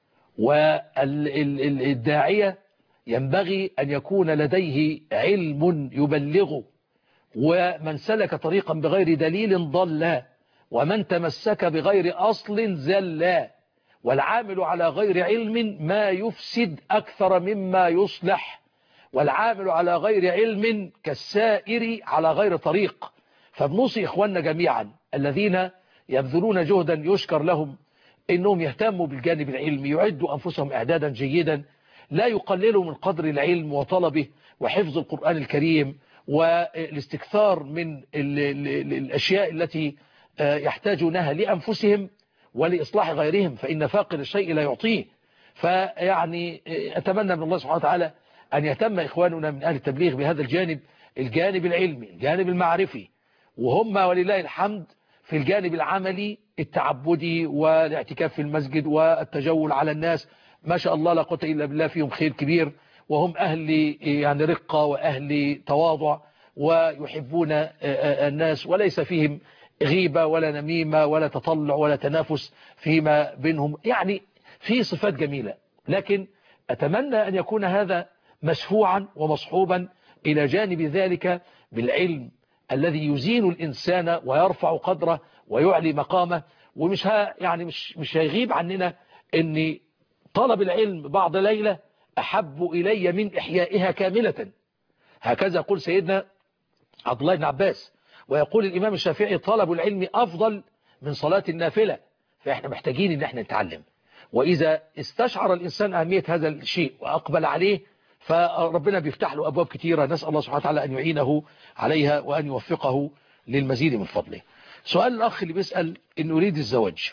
والداعية ينبغي أن يكون لديه علم يبلغه ومن سلك طريقا بغير دليل ضل ومن تمسك بغير أصل زل والعامل على غير علم ما يفسد أكثر مما يصلح والعامل على غير علم كالسائر على غير طريق فبنوصي إخواننا جميعا الذين يبذلون جهدا يشكر لهم إنهم يهتموا بالجانب العلمي يعدوا أنفسهم إعدادا جيدا لا يقللوا من قدر العلم وطلبه وحفظ القرآن الكريم والاستكثار من ال ال ال الأشياء التي آه، يحتاجونها لأنفسهم ولإصلاح غيرهم فإن فاقد الشيء لا يعطيه فيعني آه، أتمنى من الله سبحانه وتعالى أن يهتم إخواننا من أهل التبليغ بهذا الجانب الجانب العلمي الجانب المعرفي وهم ولله الحمد في الجانب العملي التعبدي والاعتكاف في المسجد والتجول على الناس ما شاء الله لا قوه إلا بالله فيهم خير كبير وهم أهل يعني رقة وأهل تواضع ويحبون آه، آه، الناس وليس فيهم غيبة ولا نميمة ولا تطلع ولا تنافس فيما بينهم يعني في صفات جميلة لكن أتمنى أن يكون هذا مسفوعا ومصحوبا إلى جانب ذلك بالعلم الذي يزين الإنسان ويرفع قدره ويعلي مقامه ومش ها يعني مش مش هيغيب عننا ان طلب العلم بعض ليلة أحب إلي من إحيائها كاملة هكذا يقول سيدنا عبد الله بن عباس ويقول الإمام الشافعي طلب العلم أفضل من صلاة النافلة فإحنا محتاجين إن احنا نتعلم وإذا استشعر الإنسان أهمية هذا الشيء وأقبل عليه فربنا بيفتح له أبواب كثيرة نسأل الله سبحانه وتعالى أن يعينه عليها وأن يوفقه للمزيد من فضله سؤال الأخ اللي بيسأل إن أريد الزواج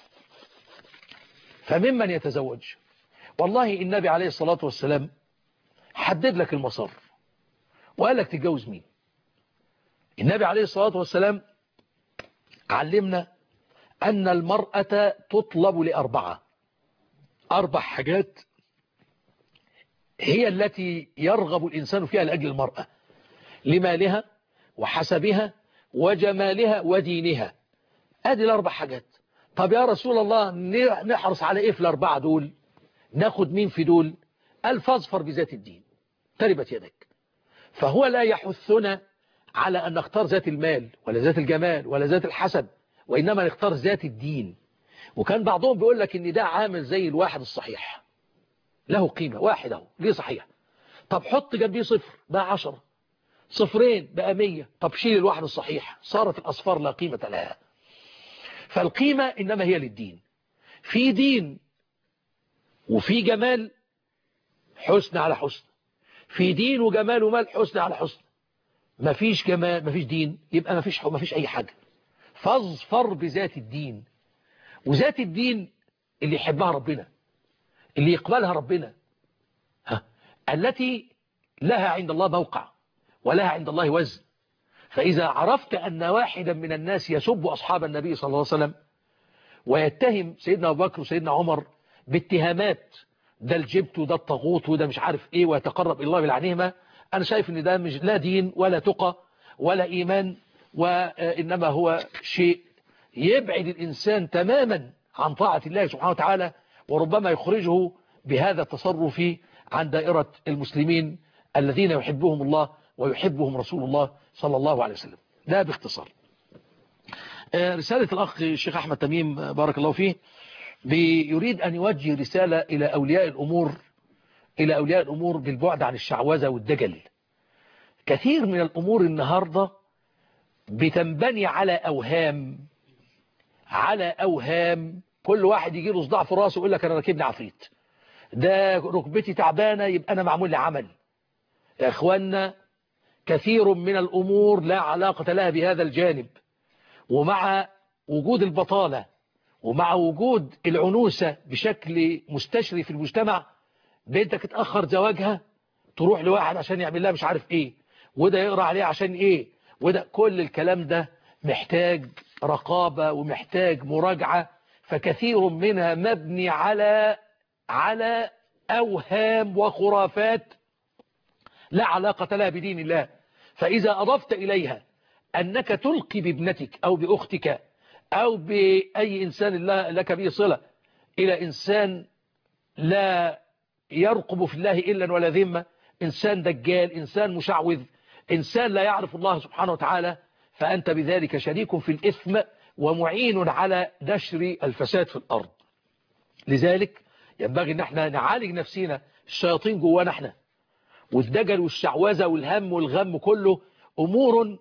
فممن يتزوج والله النبي عليه الصلاة والسلام حدد لك المسار وقال لك تتجوز مين النبي عليه الصلاة والسلام علمنا أن المرأة تطلب لأربعة أربع حاجات هي التي يرغب الإنسان فيها لأجل المرأة لمالها وحسبها وجمالها ودينها ادي الاربع حاجات طب يا رسول الله نحرص على ايه في الاربعه دول ناخد مين في دول الفاظفر بذات الدين تربت يدك فهو لا يحثنا على ان نختار ذات المال ولا ذات الجمال ولا ذات الحسب وانما نختار ذات الدين وكان بعضهم بيقول لك ان ده عامل زي الواحد الصحيح له قيمة واحد اهو ليه صحيح طب حط جنبيه صفر بقى عشرة صفرين بقى مية طب شيل الواحد الصحيح صارت الأصفار لا قيمة لها فالقيمة إنما هي للدين في دين وفي جمال حسن على حسن في دين وجمال ومال حسن على حسن مفيش جمال مفيش دين يبقى مفيش مفيش أي حاجة فاظفر بذات الدين وذات الدين اللي يحبها ربنا اللي يقبلها ربنا ها التي لها عند الله موقع ولها عند الله وزن فإذا عرفت أن واحدا من الناس يسب أصحاب النبي صلى الله عليه وسلم ويتهم سيدنا أبو بكر وسيدنا عمر باتهامات ده الجبت وده الطاغوت وده مش عارف ايه ويتقرب الى الله بالعنهما انا شايف ان ده مش لا دين ولا تقى ولا ايمان وانما هو شيء يبعد الانسان تماما عن طاعة الله سبحانه وتعالى وربما يخرجه بهذا التصرف عن دائرة المسلمين الذين يحبهم الله ويحبهم رسول الله صلى الله عليه وسلم ده باختصار رسالة الأخ الشيخ أحمد تميم بارك الله فيه يريد أن يوجه رسالة إلى أولياء الأمور إلى أولياء الأمور بالبعد عن الشعوذة والدجل كثير من الأمور النهاردة بتنبني على أوهام على أوهام كل واحد يجي له صداع في راسه يقول لك أنا راكبني عفريت ده ركبتي تعبانة يبقى أنا معمول لي عمل يا إخوانا كثير من الأمور لا علاقة لها بهذا الجانب ومع وجود البطالة ومع وجود العنوسة بشكل مستشري في المجتمع بنتك اتأخر زواجها تروح لواحد عشان يعمل لها مش عارف ايه وده يقرأ عليه عشان ايه وده كل الكلام ده محتاج رقابة ومحتاج مراجعة فكثير منها مبني على على أوهام وخرافات لا علاقة لها بدين الله فإذا أضفت إليها أنك تلقي بابنتك أو بأختك أو بأي إنسان لك به صلة إلى إنسان لا يرقب في الله إلا ولا ذمة إنسان دجال إنسان مشعوذ إنسان لا يعرف الله سبحانه وتعالى فأنت بذلك شريك في الإثم ومعين على نشر الفساد في الأرض لذلك ينبغي ان احنا نعالج نفسينا الشياطين جوانا احنا والدجل والشعوذة والهم والغم كله أمور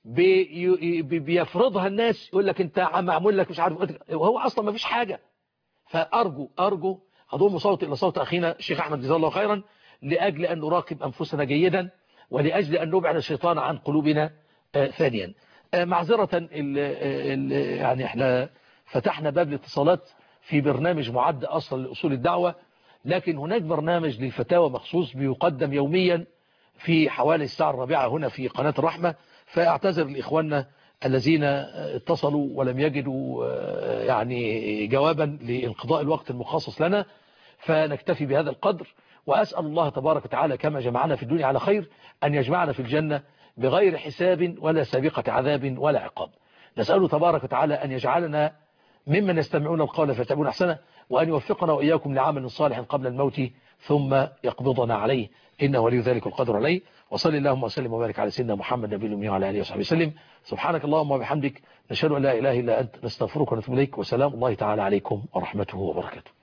بي بيفرضها الناس يقول لك انت معمول لك مش عارف وهو اصلا ما فيش حاجة فارجو ارجو اضم صوتي الى صوت اخينا الشيخ احمد جزاه الله خيرا لاجل ان نراقب انفسنا جيدا ولاجل ان نبعد الشيطان عن قلوبنا آه ثانيا آه معذرة ال ال يعني احنا فتحنا باب الاتصالات في برنامج معد اصلا لاصول الدعوة لكن هناك برنامج للفتاوى مخصوص بيقدم يوميا في حوالي الساعة الرابعة هنا في قناة الرحمة فاعتذر لإخواننا الذين اتصلوا ولم يجدوا يعني جوابا لانقضاء الوقت المخصص لنا فنكتفي بهذا القدر وأسأل الله تبارك وتعالى كما جمعنا في الدنيا على خير أن يجمعنا في الجنة بغير حساب ولا سابقة عذاب ولا عقاب نسأله تبارك وتعالى أن يجعلنا ممن يستمعون القول فيتبعون أحسنه وأن يوفقنا وإياكم لعمل صالح قبل الموت ثم يقبضنا عليه إنه ولي ذلك القدر عليه وصلي اللهم وسلم وبارك على سيدنا محمد نبي الأمي وعلى آله وصحبه وسلم سبحانك اللهم وبحمدك نشهد أن لا إله إلا أنت نستغفرك ونتوب إليك وسلام الله تعالى عليكم ورحمته وبركاته